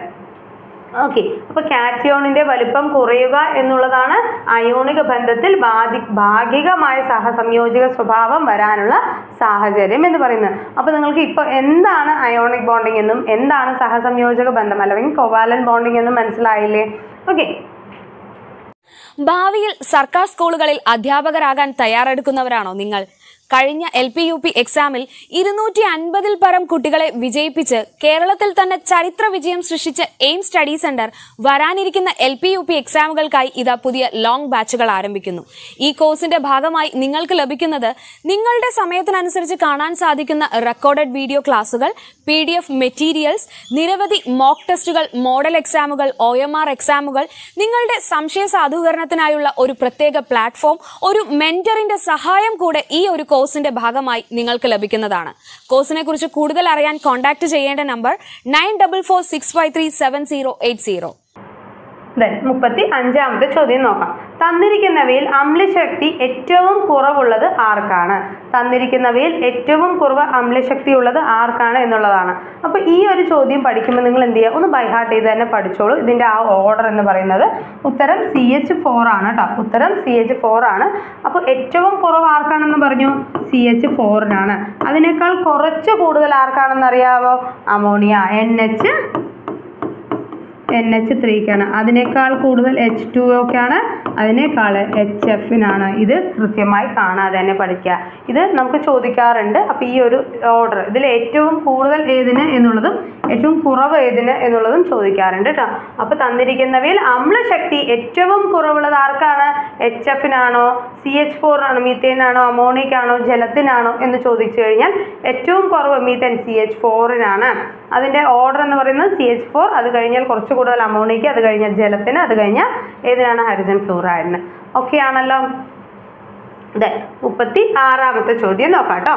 ഓക്കെ അപ്പോൾ കാറ്റിയോണിന്റെ വലിപ്പം കുറയുക എന്നുള്ളതാണ് അയോണിക ബന്ധത്തിൽ ബാധി ഭാഗികമായ സഹസംയോജിക സ്വഭാവം വരാനുള്ള സാഹചര്യം എന്ന് പറയുന്നത് അപ്പോൾ നിങ്ങൾക്ക് ഇപ്പോൾ എന്താണ് അയോണിക് ബോണ്ടിങ് എന്നും എന്താണ് സഹസംയോജക ബന്ധം അല്ലെങ്കിൽ കൊവാലൻ ബോണ്ടിങ് എന്നും മനസ്സിലായില്ലേ ഓക്കെ ഭാവിയിൽ സർക്കാർ സ്കൂളുകളിൽ അധ്യാപകരാകാൻ തയ്യാറെടുക്കുന്നവരാണോ നിങ്ങൾ കഴിഞ്ഞ എൽ പി യു പി എക്സാമിൽ ഇരുന്നൂറ്റി അൻപതിൽ പരം കുട്ടികളെ വിജയിപ്പിച്ച് കേരളത്തിൽ തന്നെ ചരിത്ര വിജയം സൃഷ്ടിച്ച എയിം സ്റ്റഡി സെന്റർ വരാനിരിക്കുന്ന എൽ പി യു പി എക്സാമുകൾക്കായി ഇതാ പുതിയ ലോങ് ബാച്ചുകൾ ആരംഭിക്കുന്നു ഈ കോഴ്സിന്റെ ഭാഗമായി നിങ്ങൾക്ക് ലഭിക്കുന്നത് നിങ്ങളുടെ സമയത്തിനനുസരിച്ച് കാണാൻ സാധിക്കുന്ന റെക്കോർഡഡ് വീഡിയോ ക്ലാസുകൾ പി ഡി എഫ് മെറ്റീരിയൽസ് നിരവധി മോക്ക് ടെസ്റ്റുകൾ മോഡൽ എക്സാമുകൾ ഒ എം ആർ എക്സാമുകൾ നിങ്ങളുടെ സംശയ സാധൂകരണത്തിനായുള്ള ഒരു പ്രത്യേക പ്ലാറ്റ്ഫോം ഒരു മെന്ററിന്റെ സഹായം കൂടെ ഈ ഒരു കോഴ്സിന്റെ ഭാഗമായി നിങ്ങൾക്ക് ലഭിക്കുന്നതാണ് കോഴ്സിനെ കുറിച്ച് കൂടുതൽ അറിയാൻ കോൺടാക്ട് ചെയ്യേണ്ട number nine double four six five three seven zero eight zero then മുപ്പത്തി അഞ്ചാമത്തെ ചോദ്യം നോക്കാം തന്നിരിക്കുന്നവയിൽ അമ്ലശക്തി ഏറ്റവും കുറവുള്ളത് ആർക്കാണ് തന്നിരിക്കുന്നവയിൽ ഏറ്റവും കുറവ് അമ്ലശക്തി ഉള്ളത് ആർക്കാണ് എന്നുള്ളതാണ് അപ്പോൾ ഈ ഒരു ചോദ്യം പഠിക്കുമ്പോൾ നിങ്ങൾ എന്ത് ചെയ്യുക ഒന്ന് ബൈഹാർട്ട് ചെയ്ത് തന്നെ പഠിച്ചോളൂ ഇതിൻ്റെ ആ ഓർഡർ എന്ന് പറയുന്നത് ഉത്തരം സി എച്ച് ഫോർ ആണ് കേട്ടോ ഉത്തരം സി എച്ച് ഫോർ ആണ് അപ്പോൾ ഏറ്റവും കുറവ് ആർക്കാണെന്ന് പറഞ്ഞു സി എച്ച് ഫോറിനാണ് അതിനേക്കാൾ കുറച്ച് കൂടുതൽ ആർക്കാണെന്ന് അറിയാവോ ammonia N H N H ത്രീക്കാണ് അതിനേക്കാൾ കൂടുതൽ എച്ച് ടു ഒക്കെയാണ് അതിനേക്കാൾ എച്ച് എഫിനാണ് ഇത് കൃത്യമായി കാണാതെ തന്നെ പഠിക്കുക ഇത് നമുക്ക് ചോദിക്കാറുണ്ട് അപ്പോൾ ഈ ഒരു ഓർഡർ ഇതിൽ ഏറ്റവും കൂടുതൽ ഏതിന് എന്നുള്ളതും ഏറ്റവും കുറവ് ഏതിന് എന്നുള്ളതും ചോദിക്കാറുണ്ട് കേട്ടോ അപ്പോൾ തന്നിരിക്കുന്നവയിൽ അമ്ലശക്തി ഏറ്റവും കുറവുള്ളത് ആർക്കാണ് എച്ച് എഫിനാണോ സി എച്ച് ഫോറിനാണോ മീത്തേനാണോ അമോണിക്കാണോ ജലത്തിനാണോ എന്ന് ചോദിച്ചു കഴിഞ്ഞാൽ ഏറ്റവും കുറവ് മീത്തേൻ സി എച്ച് ഫോറിനാണ് അതിൻ്റെ ഓർഡർ എന്ന് പറയുന്നത് സി എച്ച് ഫോർ അത് കഴിഞ്ഞാൽ കുറച്ച് കൂടുതൽ അമോണിക്ക് അത് കഴിഞ്ഞാൽ ജലത്തിന് അത് കഴിഞ്ഞാൽ ഏതിനാണ് ഹൈഡ്രജൻ ഫ്ലൂറൈഡിന് ഓക്കെ ആണല്ലോ അതെ മുപ്പത്തി ആറാമത്തെ ചോദ്യം നോക്കാം കേട്ടോ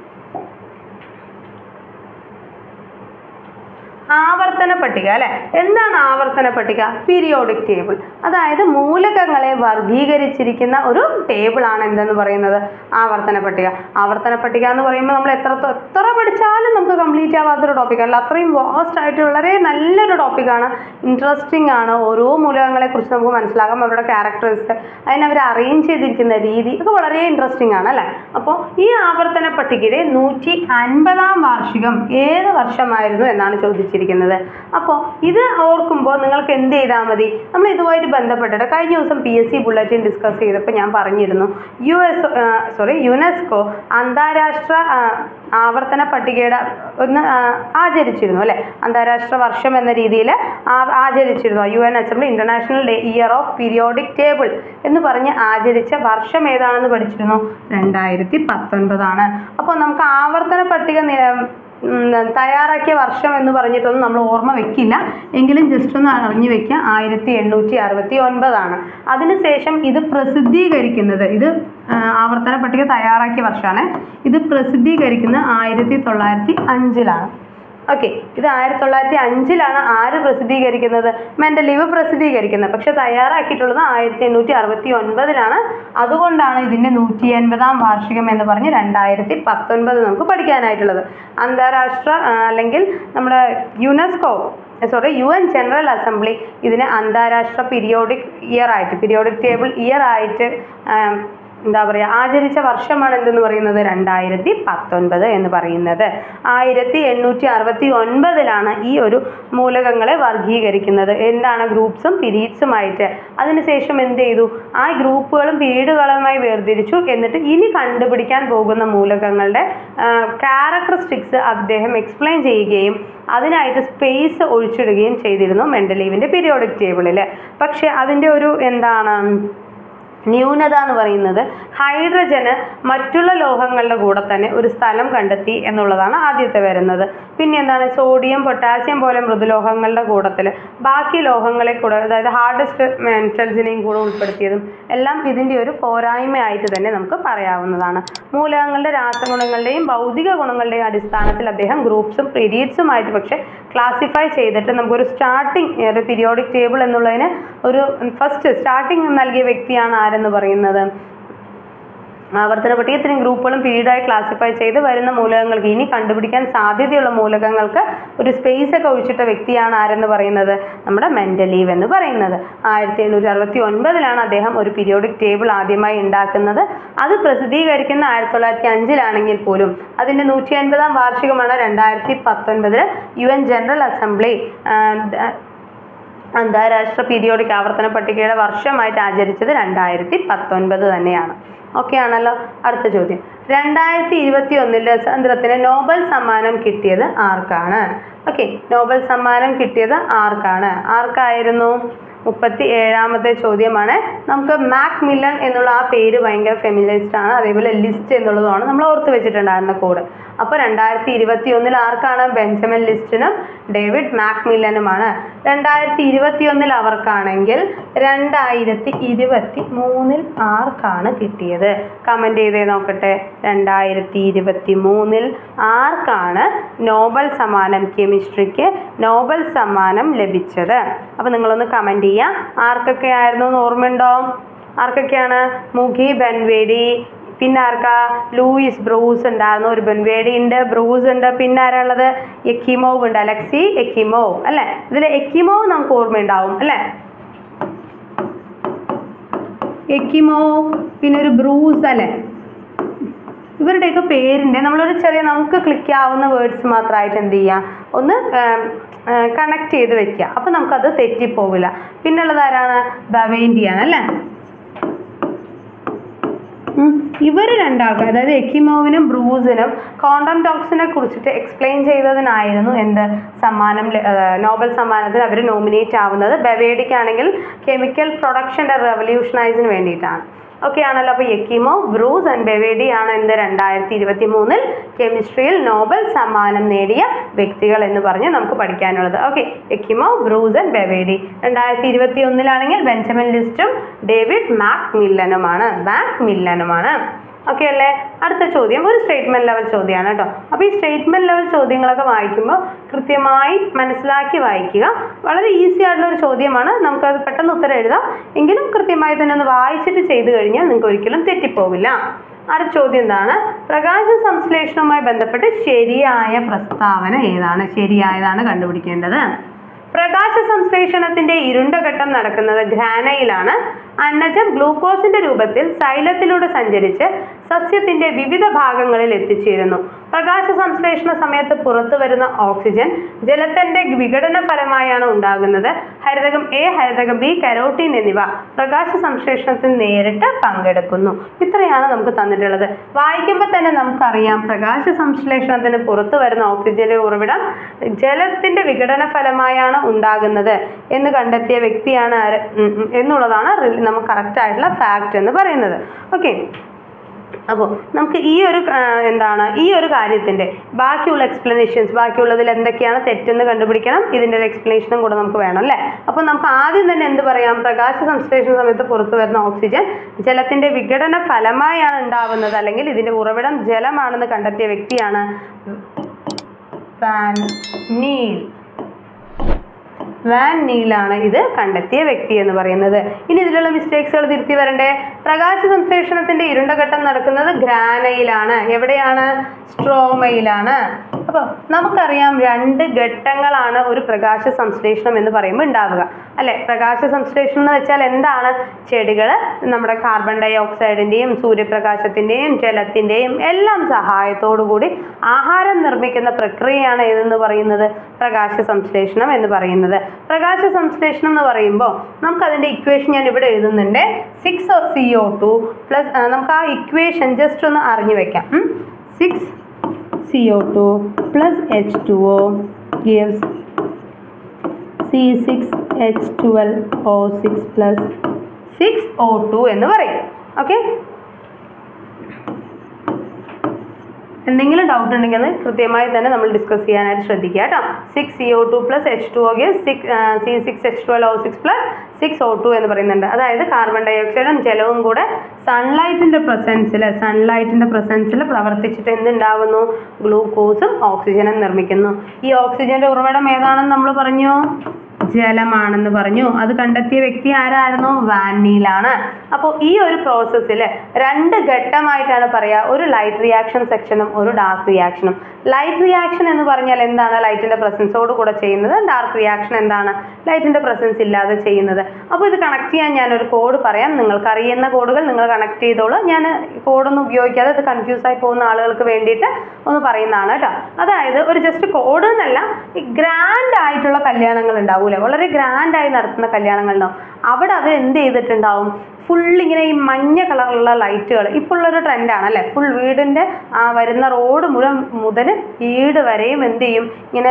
ആവർത്തന പട്ടിക അല്ലെ എന്താണ് ആവർത്തന പട്ടിക പീരിയോഡിക് ടേബിൾ അതായത് മൂലകങ്ങളെ വർഗീകരിച്ചിരിക്കുന്ന ഒരു ടേബിൾ ആണ് എന്തെന്ന് പറയുന്നത് ആവർത്തന പട്ടിക ആവർത്തന പട്ടിക എന്ന് പറയുമ്പോൾ നമ്മൾ എത്ര എത്ര പഠിച്ചാലും നമുക്ക് കംപ്ലീറ്റ് ആവാത്തൊരു ടോപ്പിക്കല്ല അത്രയും വാസ്റ്റ് ആയിട്ട് വളരെ നല്ലൊരു ടോപ്പിക്കാണ് ഇൻട്രസ്റ്റിംഗ് ആണ് ഓരോ മൂലകങ്ങളെ കുറിച്ച് നമുക്ക് മനസ്സിലാക്കാം അവരുടെ ക്യാരക്ടറിസ്റ്റ് അതിനെ അവർ അറേഞ്ച് ചെയ്തിരിക്കുന്ന രീതി ഒക്കെ വളരെ ഇൻട്രസ്റ്റിംഗ് ആണ് അല്ലേ അപ്പോൾ ഈ ആവർത്തന പട്ടികയുടെ നൂറ്റി അൻപതാം വാർഷികം ഏത് വർഷമായിരുന്നു എന്നാണ് ചോദിച്ചിരിക്കുന്നത് അപ്പോൾ ഇത് ഓർക്കുമ്പോൾ നിങ്ങൾക്ക് എന്ത് ചെയ്താൽ മതി നമ്മൾ ഇതുമായിട്ട് ബന്ധപ്പെട്ടിട്ട് കഴിഞ്ഞ ദിവസം P S C bulletin discuss ചെയ്തപ്പോൾ ഞാൻ പറഞ്ഞിരുന്നു യു എസ് സോറി യുനെസ്കോ അന്താരാഷ്ട്ര ആ, ആവർത്തന പട്ടികയുടെ ഒന്ന് ആ, ആചരിച്ചിരുന്നു അല്ലേ അന്താരാഷ്ട്ര വർഷം എന്ന രീതിയിൽ ആചരിച്ചിരുന്നു U N assembly international day year of periodic table എന്ന് പറഞ്ഞ് ആചരിച്ച വർഷം ഏതാണെന്ന് പഠിച്ചിരുന്നു രണ്ടായിരത്തി പത്തൊൻപതാണ് അപ്പോൾ നമുക്ക് ആവർത്തന പട്ടിക നി- ഉം, തയ്യാറാക്കിയ വർഷം എന്ന് പറഞ്ഞിട്ടൊന്നും നമ്മൾ ഓർമ്മ വെക്കില്ല എങ്കിലും ജസ്റ്റ് ഒന്ന് അറിഞ്ഞു വെക്കുക ആയിരത്തി എണ്ണൂറ്റി അറുപത്തി ഒൻപതാണ് അതിനുശേഷം ഇത് പ്രസിദ്ധീകരിക്കുന്നത് ഇത് ആ, ആവർത്തന പട്ടിക തയ്യാറാക്കിയ വർഷമാണ് ഇത് പ്രസിദ്ധീകരിക്കുന്നത് ആയിരത്തി തൊള്ളായിരത്തി അഞ്ചിലാണ് ഓക്കെ ഇത് ആയിരത്തി തൊള്ളായിരത്തി അഞ്ചിലാണ് ആര് പ്രസിദ്ധീകരിക്കുന്നത് മെൻ്റലീവ് പ്രസിദ്ധീകരിക്കുന്നത് പക്ഷെ തയ്യാറാക്കിയിട്ടുള്ളത് ആയിരത്തി എണ്ണൂറ്റി അറുപത്തി ഒൻപതിലാണ് അതുകൊണ്ടാണ് ഇതിൻ്റെ നൂറ്റി എൺപതാം വാർഷികം എന്ന് പറഞ്ഞ് രണ്ടായിരത്തി പത്തൊൻപത് നമുക്ക് പഠിക്കാനായിട്ടുള്ളത് അന്താരാഷ്ട്ര ആ, അല്ലെങ്കിൽ നമ്മുടെ UNESCO sorry U N general assembly ഇതിനെ അന്താരാഷ്ട്ര പീരിയോഡിക് ഇയർ ആയിട്ട് പീരിയോഡിക് ടേബിൾ ഇയർ ആയിട്ട് ആ, എന്താ പറയുക ആചരിച്ച വർഷമാണ് എന്തെന്ന് പറയുന്നത് രണ്ടായിരത്തി പത്തൊൻപത് എന്ന് പറയുന്നത് ആയിരത്തി എണ്ണൂറ്റി അറുപത്തി ഒൻപതിലാണ് ഈ ഒരു മൂലകങ്ങളെ വർഗീകരിക്കുന്നത് എന്താണ് ഗ്രൂപ്പ്സും പീരീഡ്സുമായിട്ട് അതിനുശേഷം എന്ത് ചെയ്തു ആ ഗ്രൂപ്പുകളും പീരീഡുകളുമായി വേർതിരിച്ചു എന്നിട്ട് ഇനി കണ്ടുപിടിക്കാൻ പോകുന്ന മൂലകങ്ങളുടെ ക്യാരക്ടറിസ്റ്റിക്സ് അദ്ദേഹം എക്സ്പ്ലെയിൻ ചെയ്യുകയും അതിനായിട്ട് സ്പേസ് ഒഴിച്ചിടുകയും ചെയ്തിരുന്നു മെൻ്റലീവിൻ്റെ പീരിയോഡിക് ടേബിളിൽ പക്ഷേ അതിൻ്റെ ഒരു എന്താണ് ന്യൂനത എന്ന് പറയുന്നത് ഹൈഡ്രജന് മറ്റുള്ള ലോഹങ്ങളുടെ കൂടെ തന്നെ ഒരു സ്ഥലം കണ്ടെത്തി എന്നുള്ളതാണ് ആദ്യത്തെ വരുന്നത് പിന്നെ എന്താണ് സോഡിയം പൊട്ടാസ്യം പോലെ മൃദുലോഹങ്ങളുടെ കൂട്ടത്തിൽ ബാക്കി ലോഹങ്ങളെ കൂടെ അതായത് ഹാർഡസ്റ്റ് മെറ്റൽസിനെയും കൂടെ ഉൾപ്പെടുത്തിയതും എല്ലാം ഇതിൻ്റെ ഒരു പോരായ്മയായിട്ട് തന്നെ നമുക്ക് പറയാവുന്നതാണ് മൂലകങ്ങളുടെ രാസഗുണങ്ങളുടെയും ഭൗതിക ഗുണങ്ങളുടെയും അടിസ്ഥാനത്തിൽ അദ്ദേഹം ഗ്രൂപ്പ്സും പീരീഡ്സുമായിട്ട് പക്ഷേ ക്ലാസിഫൈ ചെയ്തിട്ട് നമുക്കൊരു സ്റ്റാർട്ടിങ് ഒരു പീരിയോഡിക് ടേബിൾ എന്നുള്ളതിന് ഒരു ഫസ്റ്റ് സ്റ്റാർട്ടിങ് നൽകിയ വ്യക്തിയാണ് ആരെന്ന് പറയുന്നത് ആവർത്തന പട്ടിക ഇത്രയും ഗ്രൂപ്പുകളും പീരീഡായി ക്ലാസിഫൈ ചെയ്ത് വരുന്ന മൂലകങ്ങൾക്ക് ഇനി കണ്ടുപിടിക്കാൻ സാധ്യതയുള്ള മൂലകങ്ങൾക്ക് ഒരു സ്പേസ് ഒക്കെ ഒഴിച്ചിട്ട വ്യക്തിയാണ് ആരെന്ന് പറയുന്നത് നമ്മുടെ മെൻ്റലീവ് എന്ന് പറയുന്നത് ആയിരത്തി എണ്ണൂറ്റി അറുപത്തി ഒൻപതിലാണ് അദ്ദേഹം ഒരു പീരിയോഡിക് ടേബിൾ ആദ്യമായി ഉണ്ടാക്കുന്നത് അത് പ്രസിദ്ധീകരിക്കുന്ന ആയിരത്തി തൊള്ളായിരത്തി അഞ്ചിലാണെങ്കിൽ പോലും അതിൻ്റെ നൂറ്റി അൻപതാം വാർഷികമാണ് രണ്ടായിരത്തി പത്തൊൻപതിൽ യു എൻ ജനറൽ അസംബ്ലി ആ, ദ- അന്താരാഷ്ട്ര പീരിയോഡിക് ആവർത്തന പട്ടികയുടെ വർഷമായിട്ട് ആചരിച്ചത് രണ്ടായിരത്തി പത്തൊൻപത് തന്നെയാണ് ഓക്കെ ആണല്ലോ അടുത്ത ചോദ്യം രണ്ടായിരത്തി ഇരുപത്തി ഒന്നിൽ രസതന്ത്രത്തിന് നോബൽ സമ്മാനം കിട്ടിയത് ആർക്കാണ് ഓക്കെ നോബൽ സമ്മാനം കിട്ടിയത് ആർക്കാണ് ആർക്കായിരുന്നു മുപ്പത്തി ഏഴാമത്തെ ചോദ്യമാണ് നമുക്ക് മാക് മില്ലൺ എന്നുള്ള ആ പേര് ഭയങ്കര ഫെമിലൈസ്ഡ് ആണ് അതേപോലെ ലിസ്റ്റ് എന്നുള്ളതുമാണ് നമ്മൾ ഓർത്ത് വെച്ചിട്ടുണ്ടായിരുന്ന കോഡ് അപ്പോൾ രണ്ടായിരത്തി ഇരുപത്തി ഒന്നിൽ ആർക്കാണ് ബെഞ്ചമിൻ ലിസ്റ്റിനും ഡേവിഡ് മാക് മില്ലനുമാണ് രണ്ടായിരത്തി ഇരുപത്തി ഒന്നിൽ അവർക്കാണെങ്കിൽ രണ്ടായിരത്തി ഇരുപത്തി മൂന്നിൽ ആർക്കാണ് കിട്ടിയത് കമൻറ്റ് ചെയ്തേ നോക്കട്ടെ രണ്ടായിരത്തി ഇരുപത്തി മൂന്നിൽ ആർക്കാണ് നോബൽ സമ്മാനം കെമിസ്ട്രിക്ക് നോബൽ സമ്മാനം ലഭിച്ചത് അപ്പോൾ നിങ്ങളൊന്ന് കമൻറ്റ് ചെയ്യുക ആർക്കൊക്കെ ആയിരുന്നു എന്ന് ഓർമ്മയുണ്ടോ ആർക്കൊക്കെയാണ് മുഖി ബൻവേഡി പിന്നെ ആർക്കാ ലൂയിസ് ബ്രൂസ് ഉണ്ടായിരുന്നു ഒരു ബെൻവേഡി ഉണ്ട് ബ്രൂസ് ഉണ്ട് പിന്നെ ആരാ ഉള്ളത് എക്കിമോവ് ഉണ്ട് അലക്സി എക്കിമോവ് അല്ലേ ഇതിൽ എക്കിമോവ് നമുക്ക് ഓർമ്മയുണ്ടാവും അല്ലേ എക്കിമോവ് പിന്നെ ഒരു ബ്രൂസ് അല്ലേ ഇവരുടെയൊക്കെ പേരിൻ്റെ നമ്മളൊരു ചെറിയ നമുക്ക് ക്ലിക്ക് ആവുന്ന വേർഡ്സ് മാത്രമായിട്ട് എന്ത് ചെയ്യുക ഒന്ന് കണക്ട് ചെയ്ത് വെക്കുക അപ്പോൾ നമുക്കത് തെറ്റിപ്പോവില്ല പിന്നുള്ളത് ആരാണ് ബവേൻഡിയാണ് അല്ലേ ഇവർ രണ്ടാൾക്കും അതായത് എക്കിമോവിനും ബ്രൂസിനും കോണ്ടം ടോക്സിനെ കുറിച്ചിട്ട് എക്സ്പ്ലെയിൻ ചെയ്തതിനായിരുന്നു എന്ത് സമ്മാനം ല- ഏർ നോബൽ സമ്മാനത്തിന് അവർ നോമിനേറ്റ് ആവുന്നത് ബവേഡിക്കാണെങ്കിൽ കെമിക്കൽ പ്രൊഡക്ഷൻ്റെ റെവല്യൂഷനൈസിന് വേണ്ടിയിട്ടാണ് ഓക്കെ ആണല്ലോ അപ്പോൾ യെക്കിമോ ബ്രൂസ് ആൻഡ് ബെവേഡി ആണ് എന്ത് രണ്ടായിരത്തി ഇരുപത്തി മൂന്നിൽ കെമിസ്ട്രിയിൽ നോബൽ സമ്മാനം നേടിയ വ്യക്തികൾ എന്ന് പറഞ്ഞ് നമുക്ക് പഠിക്കാനുള്ളത് okay Ekimov Brus and Bawendi രണ്ടായിരത്തി ഇരുപത്തി ഒന്നിലാണെങ്കിൽ ബെഞ്ചമിൻ ലിസ്റ്റും ഡേവിഡ് മാക് മില്ലനുമാണ് മാക് മില്ലനുമാണ് ഓക്കെ അല്ലേ അടുത്ത ചോദ്യം ഒരു സ്റ്റേറ്റ്മെന്റ് ലെവൽ ചോദ്യമാണ് കേട്ടോ അപ്പോൾ ഈ സ്റ്റേറ്റ്മെന്റ് ലെവൽ ചോദ്യങ്ങളൊക്കെ വായിക്കുമ്പോൾ കൃത്യമായി മനസ്സിലാക്കി വായിക്കുക വളരെ ഈസി ആയിട്ടുള്ള ഒരു ചോദ്യമാണ് നമുക്കത് പെട്ടെന്ന് ഉത്തരം എഴുതാം എങ്കിലും കൃത്യമായി തന്നെ ഒന്ന് വായിച്ചിട്ട് ചെയ്തു കഴിഞ്ഞാൽ നിങ്ങൾക്ക് ഒരിക്കലും തെറ്റിപ്പോവില്ല അടുത്ത ചോദ്യം എന്താണ് പ്രകാശ സംശ്ലേഷണവുമായി ബന്ധപ്പെട്ട് ശരിയായ പ്രസ്താവന ഏതാണ് ശരിയായതാണ് കണ്ടുപിടിക്കേണ്ടത് പ്രകാശ സംശ്ലേഷണത്തിന്റെ ഇരുണ്ട ഘട്ടം നടക്കുന്നത് ഘ്രാനയിലാണ് അന്നജം ഗ്ലൂക്കോസിന്റെ രൂപത്തിൽ സൈലത്തിലൂടെ സഞ്ചരിച്ച് സസ്യത്തിന്റെ വിവിധ ഭാഗങ്ങളിൽ എത്തിച്ചേരുന്നു പ്രകാശ സംശ്ലേഷണ സമയത്ത് പുറത്തു വരുന്ന ഓക്സിജൻ ജലത്തിന്റെ വിഘടന ഫലമായാണ് ഉണ്ടാകുന്നത് ഹരിതകം എ ഹരിതകം ബി കരോട്ടീൻ എന്നിവ പ്രകാശ സംശ്ലേഷണത്തിൽ നേരിട്ട് പങ്കെടുക്കുന്നു ഇത്രയാണ് നമുക്ക് തന്നിട്ടുള്ളത് വായിക്കുമ്പോൾ തന്നെ നമുക്കറിയാം പ്രകാശ സംശ്ലേഷണത്തിന് പുറത്തു വരുന്ന ഓക്സിജന്റെ ഉറവിടം ജലത്തിന്റെ വിഘടന ഫലമായാണ് ഉണ്ടാകുന്നത് എന്ന് കണ്ടെത്തിയ വ്യക്തിയാണ് ആര്? ഉം ഉം എന്നുള്ളതാണ് റിൽ- നമുക്ക് കറക്റ്റ് ആയിട്ടുള്ള ഫാക്റ്റ് എന്ന് പറയുന്നത് ഓക്കെ അപ്പോൾ നമുക്ക് ഈ ഒരു ആ, എന്താണ് ഈ ഒരു കാര്യത്തിൻ്റെ ബാക്കിയുള്ള എക്സ്പ്ലനേഷൻസ് ബാക്കിയുള്ളതിൽ എന്തൊക്കെയാണ് തെറ്റെന്ന് കണ്ടുപിടിക്കണം ഇതിൻ്റെ ഒരു എക്സ്പ്ലനേഷനും കൂടെ നമുക്ക് വേണം അല്ലേ അപ്പോൾ നമുക്ക് ആദ്യം തന്നെ എന്ത് പറയാം പ്രകാശ സംശ്ലേഷണ സമയത്ത് പുറത്തു വരുന്ന ഓക്സിജൻ ജലത്തിൻ്റെ വിഘടന ഫലമായാണ് ഉണ്ടാവുന്നത് അല്ലെങ്കിൽ ഇതിൻ്റെ ഉറവിടം ജലമാണെന്ന് കണ്ടെത്തിയ വ്യക്തിയാണ് വാൻ നീൽ വാൻ നീലാണ് ഇത് കണ്ടെത്തിയ വ്യക്തി എന്ന് പറയുന്നത് ഇനി ഇതിലുള്ള മിസ്റ്റേക്സുകൾ തിരുത്തി വരണ്ടേ പ്രകാശ സംശ്ലേഷണത്തിന്റെ ഇരുണ്ട ഘട്ടം നടക്കുന്നത് ഗ്രാനയിലാണ് എവിടെയാണ് സ്ട്രോമയിലാണ് അപ്പോൾ നമുക്കറിയാം രണ്ട് ഘട്ടങ്ങളാണ് ഒരു പ്രകാശ സംശ്ലേഷണം എന്ന് പറയുമ്പോൾ ഉണ്ടാവുക അല്ലെ പ്രകാശ സംശ്ലേഷണം എന്ന് വെച്ചാൽ എന്താണ് ചെടികൾ നമ്മുടെ കാർബൺ ഡൈ ഓക്സൈഡിൻ്റെയും സൂര്യപ്രകാശത്തിൻ്റെയും ജലത്തിൻ്റെയും എല്ലാം സഹായത്തോടു കൂടി ആഹാരം നിർമ്മിക്കുന്ന പ്രക്രിയയാണ് ഏതെന്ന് പറയുന്നത് പ്രകാശ സംശ്ലേഷണം എന്ന് പറയുന്നത് പ്രകാശ സംശ്ലേഷണം എന്ന് പറയുമ്പോൾ നമുക്ക് അതിൻ്റെ ഇക്വേഷൻ ഞാൻ ഇവിടെ എഴുതുന്നുണ്ട് six C O two plus നമുക്ക് ആ ഇക്വേഷൻ ജസ്റ്റ് ഒന്ന് അറിഞ്ഞു വെക്കാം six C O two plus H two O gives C six H twelve O six plus six O two എന്ന് പറയും ഓക്കെ എന്തെങ്കിലും ഡൗട്ട് ഉണ്ടെങ്കിൽ അത് കൃത്യമായി തന്നെ നമ്മൾ ഡിസ്കസ് ചെയ്യാനായിട്ട് ശ്രദ്ധിക്കുക കേട്ടോ six C O two plus H two O six C six H twelve O six plus six O two എന്ന് പറയുന്നുണ്ട് അതായത് കാർബൺ ഡൈ ഓക്സൈഡും ജലവും കൂടെ സൺലൈറ്റിൻ്റെ പ്രസൻസിൽ സൺലൈറ്റിൻ്റെ പ്രസൻസിൽ പ്രവർത്തിച്ചിട്ട് എന്തുണ്ടാവുന്നു ഗ്ലൂക്കോസും ഓക്സിജനും നിർമ്മിക്കുന്നു ഈ ഓക്സിജന്റെ ഉറവിടം ഏതാണെന്ന് നമ്മൾ പറഞ്ഞു ജലമാണെന്ന് പറഞ്ഞു അത് കണ്ടെത്തിയ വ്യക്തി ആരായിരുന്നു വാനീലാണ് അപ്പോൾ ഈ ഒരു പ്രോസസ്സിൽ രണ്ട് ഘട്ടമായിട്ടാണ് പറയുക ഒരു ലൈറ്റ് റിയാക്ഷൻ സെക്ഷനും ഒരു ഡാർക്ക് റിയാക്ഷനും ലൈറ്റ് റിയാക്ഷൻ എന്ന് പറഞ്ഞാൽ എന്താണ് ലൈറ്റിന്റെ പ്രസൻസോട് കൂടെ ചെയ്യുന്നത് ഡാർക്ക് റിയാക്ഷൻ എന്താണ് ലൈറ്റിന്റെ പ്രസൻസ് ഇല്ലാതെ ചെയ്യുന്നത് അപ്പോൾ ഇത് കണക്ട് ചെയ്യാൻ ഞാനൊരു കോഡ് പറയാം നിങ്ങൾക്ക് അറിയുന്ന കോഡുകൾ നിങ്ങൾ കണക്ട് ചെയ്തോളൂ ഞാൻ കോഡൊന്നും ഉപയോഗിക്കാതെ ഇത് കൺഫ്യൂസ് ആയി പോകുന്ന ആളുകൾക്ക് വേണ്ടിയിട്ട് ഒന്ന് പറയുന്നതാണ് കേട്ടോ അതായത് ഒരു ജസ്റ്റ് കോഡ് എന്നല്ല ഈ ഗ്രാൻഡ് ആയിട്ടുള്ള കല്യാണങ്ങൾ ഉണ്ടാവൂലേ വളരെ ഗ്രാൻഡ് ആയി നടത്തുന്ന കല്യാണങ്ങൾ ഉണ്ടാവും അവിടെ അവർ എന്ത് ചെയ്തിട്ടുണ്ടാവും ഫുൾ ഇങ്ങനെ ഈ മഞ്ഞ കളറുള്ള ലൈറ്റുകൾ ഇപ്പോൾ ഉള്ളൊരു ട്രെൻഡാണ് അല്ലേ ഫുൾ വീടിൻ്റെ ആ വരുന്ന റോഡ് മുഴുവൻ മുതൽ വീട് വരെയും എന്ത് ചെയ്യും ഇങ്ങനെ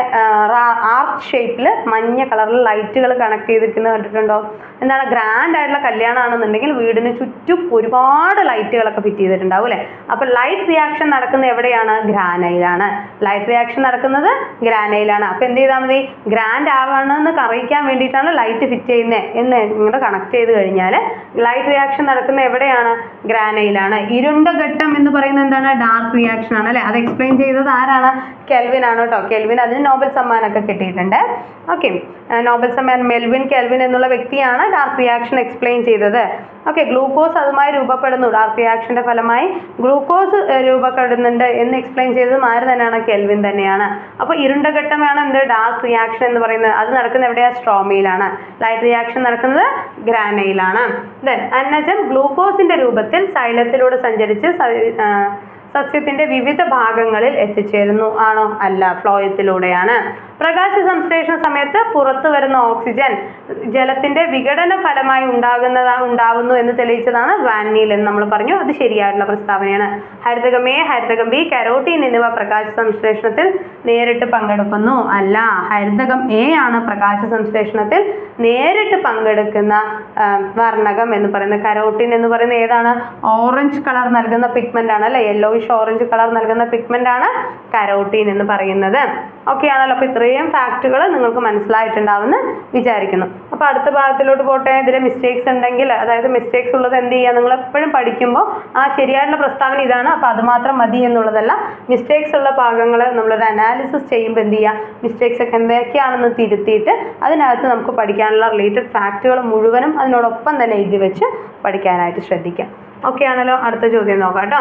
ആർച്ച് ഷേപ്പിൽ മഞ്ഞ കളറിൽ ലൈറ്റുകൾ കണക്ട് ചെയ്തിരിക്കുന്നത് കണ്ടിട്ടുണ്ടോ എന്താണ് ഗ്രാൻഡ് ആയിട്ടുള്ള കല്യാണമാണെന്നുണ്ടെങ്കിൽ വീടിന് ചുറ്റും ഒരുപാട് ലൈറ്റുകളൊക്കെ ഫിറ്റ് ചെയ്തിട്ടുണ്ടാവും അല്ലേ അപ്പോൾ ലൈറ്റ് റിയാക്ഷൻ നടക്കുന്നത് എവിടെയാണ് ഗ്രാനയിലാണ് ലൈറ്റ് റിയാക്ഷൻ നടക്കുന്നത് ഗ്രാനയിലാണ് അപ്പോൾ എന്ത് ചെയ്താൽ മതി ഗ്രാൻഡ് ആവണമെന്ന് അറിയിക്കാൻ വേണ്ടിയിട്ടാണ് ലൈറ്റ് ഫിറ്റ് ചെയ്യുന്നത് എന്ന് ഇങ്ങോട്ട് കണക്ട് ചെയ്ത് കഴിഞ്ഞാൽ ലൈറ്റ് റിയാക്ഷൻ നടക്കുന്ന എവിടെയാണ് ഗ്രാനയിലാണ് ഇരുണ്ട ഘട്ടം എന്ന് പറയുന്നത് എന്താണ് ഡാർക്ക് റിയാക്ഷൻ ആണ് അല്ലേ അത് എക്സ്പ്ലെയിൻ ചെയ്തത് ആരാണ് കെൽവിൻ ആണ് കേട്ടോ കെൽവിൻ അതിന് നോബൽ സമ്മാനമൊക്കെ കിട്ടിയിട്ടുണ്ട് ഓക്കെ നോബൽ സമ്മാനം മെൽവിൻ കെൽവിൻ എന്നുള്ള വ്യക്തിയാണ് ഡാർക്ക് റിയാക്ഷൻ എക്സ്പ്ലെയിൻ ചെയ്തത് ഓക്കെ ഗ്ലൂക്കോസ് അതുമായി രൂപപ്പെടുന്നു ഡാർക്ക് റിയാക്ഷന്റെ ഫലമായി ഗ്ലൂക്കോസ് ഏഹ്, രൂപപ്പെടുന്നുണ്ട് എന്ന് എക്സ്പ്ലെയിൻ ചെയ്തതും ആര് തന്നെയാണ് കെൽവിൻ തന്നെയാണ് അപ്പോൾ ഇരുണ്ട ഘട്ടമാണ് എന്ത് ഡാർക്ക് റിയാക്ഷൻ എന്ന് പറയുന്നത് അത് നടക്കുന്നത് എവിടെയാണ് സ്ട്രോമയിലാണ് ലൈറ്റ് റിയാക്ഷൻ നടക്കുന്നത് ഗ്രാനയിലാണ് ദെൻ അന്നജം ഗ്ലൂക്കോസിന്റെ രൂപത്തിൽ സൈലത്തിലൂടെ സഞ്ചരിച്ച് സ- ആ, സസ്യത്തിന്റെ വിവിധ ഭാഗങ്ങളിൽ എത്തിച്ചേരുന്നു ആണോ അല്ല ഫ്ലോയത്തിലൂടെയാണ് പ്രകാശ സംശ്ലേഷണ സമയത്ത് പുറത്തു വരുന്ന ഓക്സിജൻ ജലത്തിന്റെ വിഘടന ഫലമായി ഉണ്ടാകുന്നതാ ഉണ്ടാവുന്നു എന്ന് തെളിയിച്ചതാണ് വാനിൽ എന്ന് നമ്മൾ പറഞ്ഞു അത് ശരിയായിട്ടുള്ള പ്രസ്താവനയാണ് ഹരിതകം എ ഹരിതകം ബി കരോട്ടീൻ എന്നിവ പ്രകാശ സംശ്ലേഷണത്തിൽ നേരിട്ട് പങ്കെടുക്കുന്നു അല്ല ഹരിതകം എ ആണ് പ്രകാശ സംശ്ലേഷണത്തിൽ നേരിട്ട് പങ്കെടുക്കുന്ന ആ, വർണ്ണകം എന്ന് പറയുന്നത് കരോട്ടീൻ എന്ന് പറയുന്നത് ഏതാണ് ഓറഞ്ച് കളർ നൽകുന്ന പിഗ്മെന്റ് ആണ് അല്ലെ യെല്ലോയിഷ് ഓറഞ്ച് കളർ നൽകുന്ന പിഗ്മെന്റ് ആണ് കരോട്ടീൻ എന്ന് പറയുന്നത് ഓക്കെ ആണല്ലോ അപ്പൊ ഇത്രയും ഫാക്റ്റുകൾ നിങ്ങൾക്ക് മനസ്സിലായിട്ടുണ്ടാവുമെന്ന് വിചാരിക്കുന്നു അപ്പൊ അടുത്ത ഭാഗത്തിലോട്ട് പോട്ടെ ഇതിൽ മിസ്റ്റേക്സ് ഉണ്ടെങ്കിൽ അതായത് മിസ്റ്റേക്സ് ഉള്ളത് എന്ത് ചെയ്യുക നിങ്ങൾ എപ്പോഴും പഠിക്കുമ്പോൾ ആ ശരിയായിട്ടുള്ള പ്രസ്താവന ഇതാണ് അപ്പൊ അത് മാത്രം മതി എന്നുള്ളതല്ല മിസ്റ്റേക്സ് ഉള്ള ഭാഗങ്ങൾ നമ്മളൊരു അനാലിസിസ് ചെയ്യുമ്പോൾ എന്ത് ചെയ്യുക മിസ്റ്റേക്സ് ഒക്കെ എന്തൊക്കെയാണെന്ന് തിരുത്തിയിട്ട് അതിനകത്ത് നമുക്ക് പഠിക്കാനുള്ള റിലേറ്റഡ് ഫാക്റ്റുകൾ മുഴുവനും അതിനോടൊപ്പം തന്നെ എഴുതി വെച്ച് പഠിക്കാനായിട്ട് ശ്രദ്ധിക്കാം ഓക്കെ ആണല്ലോ അടുത്ത ചോദ്യം നോക്കാം കേട്ടോ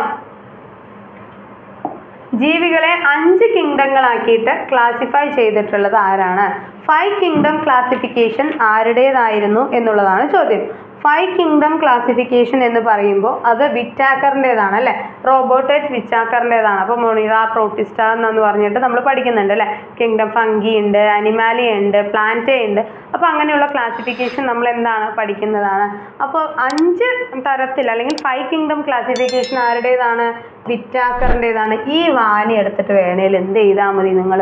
ജീവികളെ അഞ്ച് കിങ്ഡങ്ങളാക്കിയിട്ട് ക്ലാസിഫൈ ചെയ്തിട്ടുള്ളത് ആരാണ് ഫൈവ് കിങ്ഡം ക്ലാസിഫിക്കേഷൻ ആരുടേതായിരുന്നു എന്നുള്ളതാണ് ചോദ്യം ഫൈവ് കിങ്ഡം ക്ലാസിഫിക്കേഷൻ എന്ന് പറയുമ്പോൾ അത് വിറ്റാക്കറിൻ്റെതാണ് അല്ലേ റോബോട്ടേറ്റ് വിറ്റാക്കറിൻ്റെതാണ് അപ്പോൾ മൊണിറ പ്രോട്ടിസ്റ്റ എന്ന് പറഞ്ഞിട്ട് നമ്മൾ പഠിക്കുന്നുണ്ട് അല്ലേ കിങ്ഡം ഫംഗി ഉണ്ട് അനിമാലിയ ഉണ്ട് പ്ലാന്റേ ഉണ്ട് അപ്പോൾ അങ്ങനെയുള്ള ക്ലാസിഫിക്കേഷൻ നമ്മൾ എന്താണ് പഠിക്കുന്നതാണ് അപ്പോൾ അഞ്ച് തരത്തിൽ അല്ലെങ്കിൽ ഫൈവ് കിങ്ഡം ക്ലാസിഫിക്കേഷൻ ആരുടേതാണ് വിറ്റാക്കറിൻ്റെതാണ് ഈ വാനി എടുത്തിട്ട് വേണേൽ എന്ത് ചെയ്താൽ മതി നിങ്ങൾ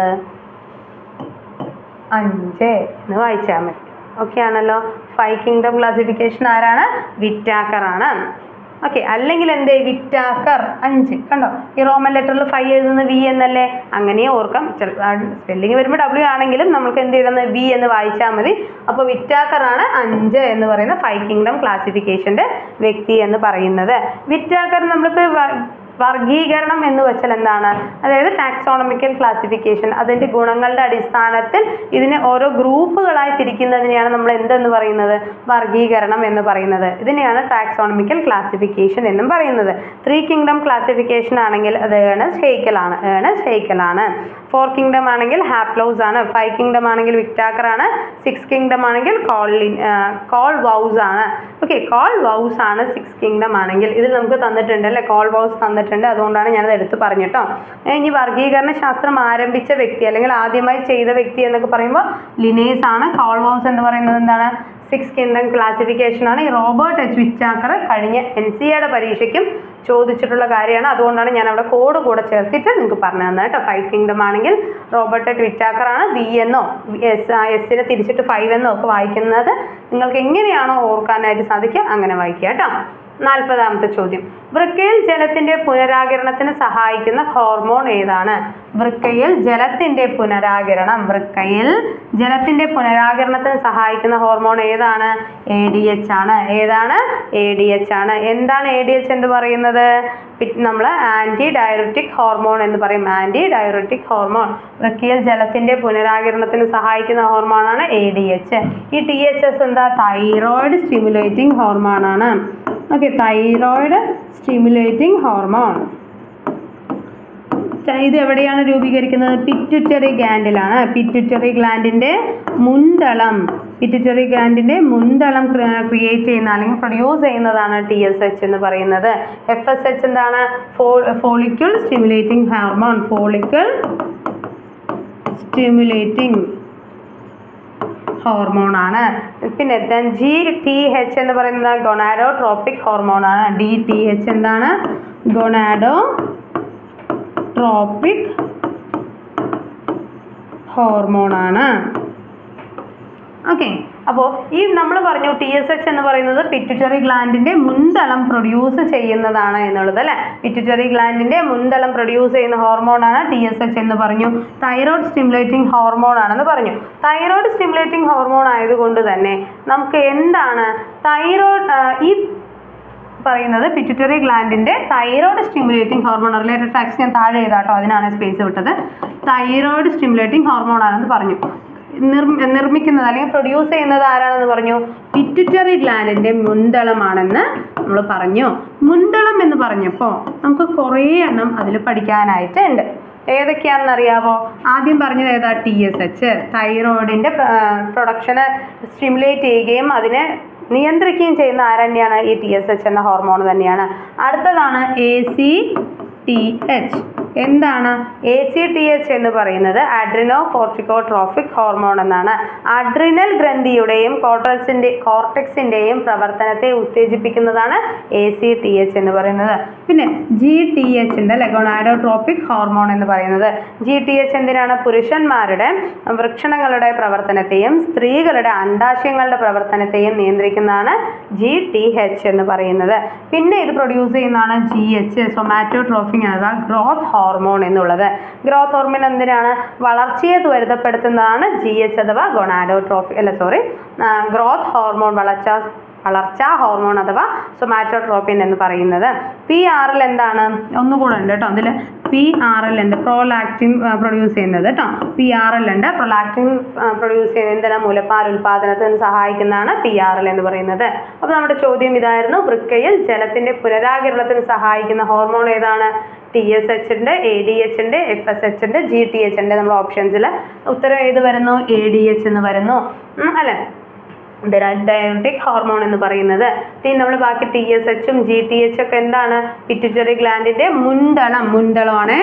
അഞ്ച് എന്ന് വായിച്ചാൽ മതി ഓക്കെ ആണല്ലോ ഫൈവ് കിങ്ഡം ക്ലാസിഫിക്കേഷൻ ആരാണ് വിറ്റാക്കർ ആണ് ഓക്കെ അല്ലെങ്കിൽ എന്തേ വിറ്റാക്കർ അഞ്ച് കണ്ടോ ഈ റോമൻ ലെറ്ററിൽ ഫൈവ് എഴുതുന്ന വി എന്നല്ലേ അങ്ങനെ ഓർക്കാം സ്പെല്ലിംഗ് വരുമ്പോൾ ഡബ്ല്യു ആണെങ്കിലും നമുക്ക് എന്ത് ചെയ്താൽ വി എന്ന് വായിച്ചാൽ മതി അപ്പോൾ വിറ്റാക്കർ ആണ് അഞ്ച് എന്ന് പറയുന്ന ഫൈവ് കിങ്ഡം ക്ലാസിഫിക്കേഷൻ്റെ വ്യക്തി എന്ന് പറയുന്നത് വിറ്റാക്കർ നമ്മളിപ്പോൾ വർഗീകരണം എന്ന് വെച്ചാൽ എന്താണ് അതായത് ടാക്സോണമിക്കൽ ക്ലാസിഫിക്കേഷൻ അതിൻ്റെ ഗുണങ്ങളുടെ അടിസ്ഥാനത്തിൽ ഇതിനെ ഓരോ ഗ്രൂപ്പുകളായി തിരിക്കുന്നതിനെയാണ് നമ്മൾ എന്തെന്ന് പറയുന്നത് വർഗീകരണം എന്ന് പറയുന്നത് ഇതിനെയാണ് ടാക്സോണമിക്കൽ ക്ലാസിഫിക്കേഷൻ എന്നും പറയുന്നത് ത്രീ കിങ്ഡം ക്ലാസിഫിക്കേഷൻ ആണെങ്കിൽ അത് ഏണസ് ഹെയ്ക്കലാണ് ഏണസ് ഹെയ്ക്കലാണ് ഫോർ കിങ്ഡം ആണെങ്കിൽ ഹാപ്ലോസ് ആണ് ഫൈവ് കിങ്ഡം ആണെങ്കിൽ വിക്ടാക്കർ ആണ് സിക്സ് കിങ്ഡം ആണെങ്കിൽ കോളിൻ കോൾ വൗസ് ആണ് ഓക്കെ കോൾ വൗസ് ആണ് സിക്സ് കിങ്ഡം ആണെങ്കിൽ ഇതിൽ നമുക്ക് തന്നിട്ടുണ്ട് അല്ലേ കോൾ വൗസ് തന്നിട്ടുണ്ട് അതുകൊണ്ടാണ് ഞാനത് എടുത്ത് പറഞ്ഞിട്ടോ ഏ, ഇനി വർഗീകരണ ശാസ്ത്രം ആരംഭിച്ച വ്യക്തി അല്ലെങ്കിൽ ആദ്യമായി ചെയ്ത വ്യക്തി എന്നൊക്കെ പറയുമ്പോൾ ലിനേസ് ആണ് കോൾ വൗസ് എന്ന് പറയുന്നത് എന്താണ് സിക്സ് കിങ്ഡം ക്ലാസിഫിക്കേഷൻ ആണ് ഈ റോബർട്ട് എച്ച് വിറ്റാക്കർ കഴിഞ്ഞ എൻ സി എയുടെ പരീക്ഷയ്ക്കും ചോദിച്ചിട്ടുള്ള കാര്യമാണ് അതുകൊണ്ടാണ് ഞാൻ അവിടെ കോഡ് കൂടെ ചേർത്തിട്ട് നിങ്ങൾക്ക് പറഞ്ഞു തന്നത് കേട്ടോ ഫൈവ് കിങ്ഡം ആണെങ്കിൽ റോബർട്ട് എച്ച് വിറ്റാക്കർ ആണ് വി എന്നോ എസ് എസ്സിനെ തിരിച്ചിട്ട് ഫൈവ് എന്നോ ഒക്കെ വായിക്കുന്നത് നിങ്ങൾക്ക് എങ്ങനെയാണോ ഓർക്കാനായിട്ട് സാധിക്കുക അങ്ങനെ വായിക്കുക കേട്ടോ നാൽപ്പതാമത്തെ ചോദ്യം വൃക്കയിൽ ജലത്തിന്റെ പുനരാകിരണത്തിന് സഹായിക്കുന്ന ഹോർമോൺ ഏതാണ് വൃക്കയിൽ ജലത്തിന്റെ പുനരാകിരണം വൃക്കയിൽ ജലത്തിന്റെ പുനരാകിരണത്തിന് സഹായിക്കുന്ന ഹോർമോൺ ഏതാണ് എ ഡി എച്ച് ആണ് ഏതാണ് എ ഡി എച്ച് ആണ് എന്താണ് എ ഡി എച്ച് എന്ന് പറയുന്നത് നമ്മൾ ആന്റി ഡയററ്റിക് ഹോർമോൺ എന്ന് പറയും ആന്റി ഡയററ്റിക് ഹോർമോൺ വൃക്കയിൽ ജലത്തിന്റെ പുനരാകിരണത്തിന് സഹായിക്കുന്ന ഹോർമോണാണ് എ ഡി എച്ച് ഈ ടി എച്ച് എസ് എന്താ തൈറോയിഡ് സ്റ്റിമുലേറ്റിംഗ് ഹോർമോൺ ആണ് ഓക്കെ തൈറോയിഡ് സ്റ്റിമുലേറ്റിംഗ് ഹോർമോൺ ഇത് എവിടെയാണ് രൂപീകരിക്കുന്നത് പിറ്റ്യൂട്ടറി ഗ്ലാൻഡിലാണ് പിറ്റ്യൂട്ടറി ഗ്ലാൻഡിന്റെ മുൻതളം പിറ്റ്യൂട്ടറി ഗ്ലാൻഡിന്റെ മുൻതളം ക്രിയേറ്റ് ചെയ്യുന്ന അല്ലെങ്കിൽ പ്രൊഡ്യൂസ് ചെയ്യുന്നതാണ് ടി എസ് എച്ച് എന്ന് പറയുന്നത് എഫ് എസ് എച്ച് എന്താണ് follicle stimulating hormone follicle stimulating hormone ആണ് പിന്നെ ജി ടി എച്ച് എന്ന് പറയുന്നത് ഗൊണാഡോ ട്രോപ്പിക് ഹോർമോൺ ആണ് ഡി ടി എച്ച് എന്താണ് ഗൊണാഡോ ട്രോപ്പിക് ഹോർമോൺ ആണ് ഓക്കെ അപ്പോൾ ഈ നമ്മൾ പറഞ്ഞു ടി എസ് എച്ച് എന്ന് പറയുന്നത് പിറ്റ്യൂട്ടറി ഗ്ലാൻഡിന്റെ മുൻതളം പ്രൊഡ്യൂസ് ചെയ്യുന്നതാണ് എന്നുള്ളത് അല്ലേ പിറ്റ്യൂട്ടറി ഗ്ലാൻഡിന്റെ മുൻതളം പ്രൊഡ്യൂസ് ചെയ്യുന്ന ഹോർമോൺ ആണ് ടി എസ് എച്ച് എന്ന് പറഞ്ഞു തൈറോയ്ഡ് സ്റ്റിമുലേറ്റിംഗ് ഹോർമോൺ ആണെന്ന് പറഞ്ഞു തൈറോയ്ഡ് സ്റ്റിമുലേറ്റിംഗ് ഹോർമോൺ ആയതുകൊണ്ട് തന്നെ നമുക്ക് എന്താണ് തൈറോയ്ഡ് ഈ പറയുന്നത് പിറ്റ്യൂട്ടറി ഗ്ലാൻഡിന്റെ thyroid stimulating hormone related facts ഞാൻ താഴെ എഴുതാട്ടോ അതിനാണ് സ്പേസ് വിട്ടത് തൈറോയ്ഡ് സ്റ്റിമുലേറ്റിംഗ് ഹോർമോൺ ആണെന്ന് പറഞ്ഞു നിർ- നിർമ്മിക്കുന്നത് അല്ലെങ്കിൽ പ്രൊഡ്യൂസ് ചെയ്യുന്നത് ആരാണെന്ന് പറഞ്ഞു പിറ്റ്യൂട്ടറി ഗ്ലാൻഡിന്റെ മുൻതളമാണെന്ന് നമ്മൾ പറഞ്ഞു മുൻതളം എന്ന് പറഞ്ഞപ്പോൾ നമുക്ക് കുറേ എണ്ണം അതിൽ പഠിക്കാനായിട്ട് ഉണ്ട് ഏതൊക്കെയാണെന്ന് അറിയാമോ ആദ്യം പറഞ്ഞത് ഏതാ ടി എസ് എച്ച് തൈറോയിഡിന്റെ പ്രൊഡക്ഷന് സ്റ്റിമുലേറ്റ് ചെയ്യുകയും അതിനെ നിയന്ത്രിക്കുകയും ചെയ്യുന്ന ആരന്നെയാണ് ഈ ടി എസ് എച്ച് എന്ന ഹോർമോൺ തന്നെയാണ് അടുത്തതാണ് A C T T H എന്താണ് എ സി ടി എച്ച് എന്ന് പറയുന്നത് അഡ്രിനോ കോർട്ടിക്കോട്രോഫിക് ഹോർമോൺ എന്നാണ് അഡ്രിനൽ ഗ്രന്ഥിയുടെയും കോർട്ടക്സിൻ്റെ കോർട്ടെക്സിൻ്റെയും പ്രവർത്തനത്തെ ഉത്തേജിപ്പിക്കുന്നതാണ് എ സി ടി എച്ച് എന്ന് പറയുന്നത് പിന്നെ ജി ടി എച്ചിൻ്റെ ലെഗോണാഡോട്രോപ്പിക് ഹോർമോൺ എന്ന് പറയുന്നത് ജി ടി എച്ച് എന്തിനാണ് പുരുഷന്മാരുടെ വൃക്ഷണങ്ങളുടെ പ്രവർത്തനത്തെയും സ്ത്രീകളുടെ അണ്ടാശയങ്ങളുടെ പ്രവർത്തനത്തെയും നിയന്ത്രിക്കുന്നതാണ് ജി ടി എച്ച് എന്ന് പറയുന്നത് പിന്നെ ഇത് പ്രൊഡ്യൂസ് ചെയ്യുന്നതാണ് ജി എച്ച് സൊമാറ്റോട്രോഫിക് അഥവാ ഗ്രോത്ത് ഹോർമോൺ എന്നുള്ളത് ഗ്രോത്ത് ഹോർമോൺ എന്തിനാണ് വളർച്ചയെ ത്വരിതപ്പെടുത്തുന്നതാണ് ജി എച്ച് അഥവാ ഗൊണാഡോട്രോഫി അല്ല സോറി ഗ്രോത്ത് ഹോർമോൺ വളർച്ച വളർച്ചാ ഹോർമോൺ അഥവാ സൊമാറ്റോട്രോപ്പിൻ എന്ന് പറയുന്നത് പി ആർ എൽ എന്താണ് ഒന്നുകൂടെ ഉണ്ട് കേട്ടോ അതിൽ പി ആർ എൽ ഉണ്ട് പ്രോലാക്റ്റിൻ പ്രൊഡ്യൂസ് ചെയ്യുന്നത് കേട്ടോ പി ആർ എൽ ഉണ്ട് പ്രൊലാക്റ്റിൻ പ്രൊഡ്യൂസ് ചെയ്യുന്ന എന്തിനാ മുലപ്പാൽ ഉൽപ്പാദനത്തിന് സഹായിക്കുന്നതാണ് പി ആർ എൽ എന്ന് പറയുന്നത് അപ്പോൾ നമ്മുടെ ചോദ്യം ഇതായിരുന്നു വൃക്കയിൽ ജലത്തിന്റെ പുനരാകിരണത്തിന് സഹായിക്കുന്ന ഹോർമോൺ ഏതാണ് ടി എസ് എച്ച് ഉണ്ട് എ ഡി എച്ച് ഉണ്ട് എഫ് എസ് എച്ച് ഉണ്ട് ജി ടി എച്ച് ഉണ്ട് നമ്മുടെ ഓപ്ഷൻസിൽ ഉത്തരം ഏത് വരുന്നു എ ഡി എച്ച് എന്ന് വരുന്നു ഉം, അല്ലേ ഡയബറ്റിക് ഹോർമോൺ എന്ന് പറയുന്നത് ഇനി നമ്മൾ ബാക്കി ടി എസ് എച്ചും ജി ടി എച്ച് ഒക്കെ എന്താണ് പിറ്റുറ്ററി ഗ്ലാൻഡിന്റെ മുൻതളം മുൻതളമാണ്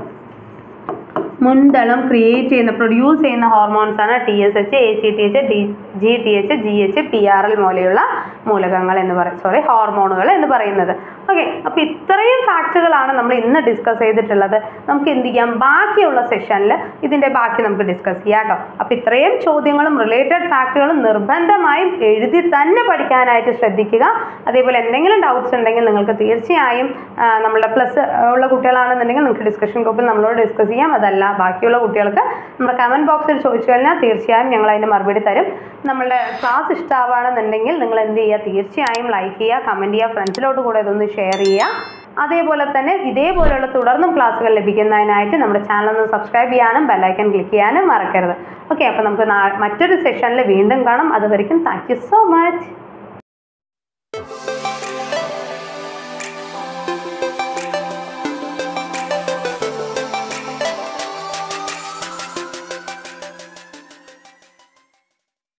മുൻതളം ക്രിയേറ്റ് ചെയ്യുന്ന പ്രൊഡ്യൂസ് ചെയ്യുന്ന ഹോർമോൺസ് ആണ് T S H A C T H D G T H G H P R L പോലെയുള്ള മൂലകങ്ങൾ എന്ന് പറയും സോറി ഹോർമോണുകൾ എന്ന് പറയുന്നത് ഓക്കെ അപ്പോൾ ഇത്രയും ഫാക്റ്റുകളാണ് നമ്മൾ ഇന്ന് ഡിസ്കസ് ചെയ്തിട്ടുള്ളത് നമുക്ക് എന്ത് ചെയ്യാം ബാക്കിയുള്ള സെഷനിൽ ഇതിൻ്റെ ബാക്കി നമുക്ക് ഡിസ്കസ് ചെയ്യാം കേട്ടോ അപ്പോൾ ഇത്രയും ചോദ്യങ്ങളും റിലേറ്റഡ് ഫാക്റ്റുകളും നിർബന്ധമായും എഴുതി തന്നെ പഠിക്കാനായിട്ട് ശ്രദ്ധിക്കുക അതേപോലെ എന്തെങ്കിലും ഡൗട്ട്സ് ഉണ്ടെങ്കിൽ നിങ്ങൾക്ക് തീർച്ചയായും ആ, നമ്മളുടെ പ്ലസ് ഉള്ള കുട്ടികളാണെന്നുണ്ടെങ്കിൽ നിങ്ങൾക്ക് ഡിസ്കഷൻ ഗ്രൂപ്പിൽ നമ്മളോട് ഡിസ്കസ് ചെയ്യാം അതല്ല ബാക്കിയുള്ള കുട്ടികൾക്ക് നമ്മുടെ കമൻറ്റ് ബോക്സിൽ ചോദിച്ചു കഴിഞ്ഞാൽ തീർച്ചയായും ഞങ്ങൾ അതിന് മറുപടി തരും നമ്മളുടെ ക്ലാസ് ഇഷ്ടമാവുകയാണെന്നുണ്ടെങ്കിൽ നിങ്ങൾ എന്ത് ചെയ്യുക തീർച്ചയായും ലൈക്ക് ചെയ്യുക കമൻറ്റ് ചെയ്യുക ഫ്രണ്ട്സിലോട്ട് കൂടെ ഇതൊന്ന് ഷെയർ ചെയ്യുക അതേപോലെ തന്നെ ഇതേപോലെയുള്ള തുടർന്നും ക്ലാസ്സുകൾ ലഭിക്കുന്നതിനായിട്ട് നമ്മുടെ ചാനൽ ഒന്ന് സബ്സ്ക്രൈബ് ചെയ്യാനും ബെല്ലൈക്കൺ ക്ലിക്ക് ചെയ്യാനും മറക്കരുത് ഓക്കെ അപ്പോൾ നമുക്ക് നാ- മറ്റൊരു സെഷനിൽ വീണ്ടും കാണാം അതുവരെയും താങ്ക് യു സോ മച്ച്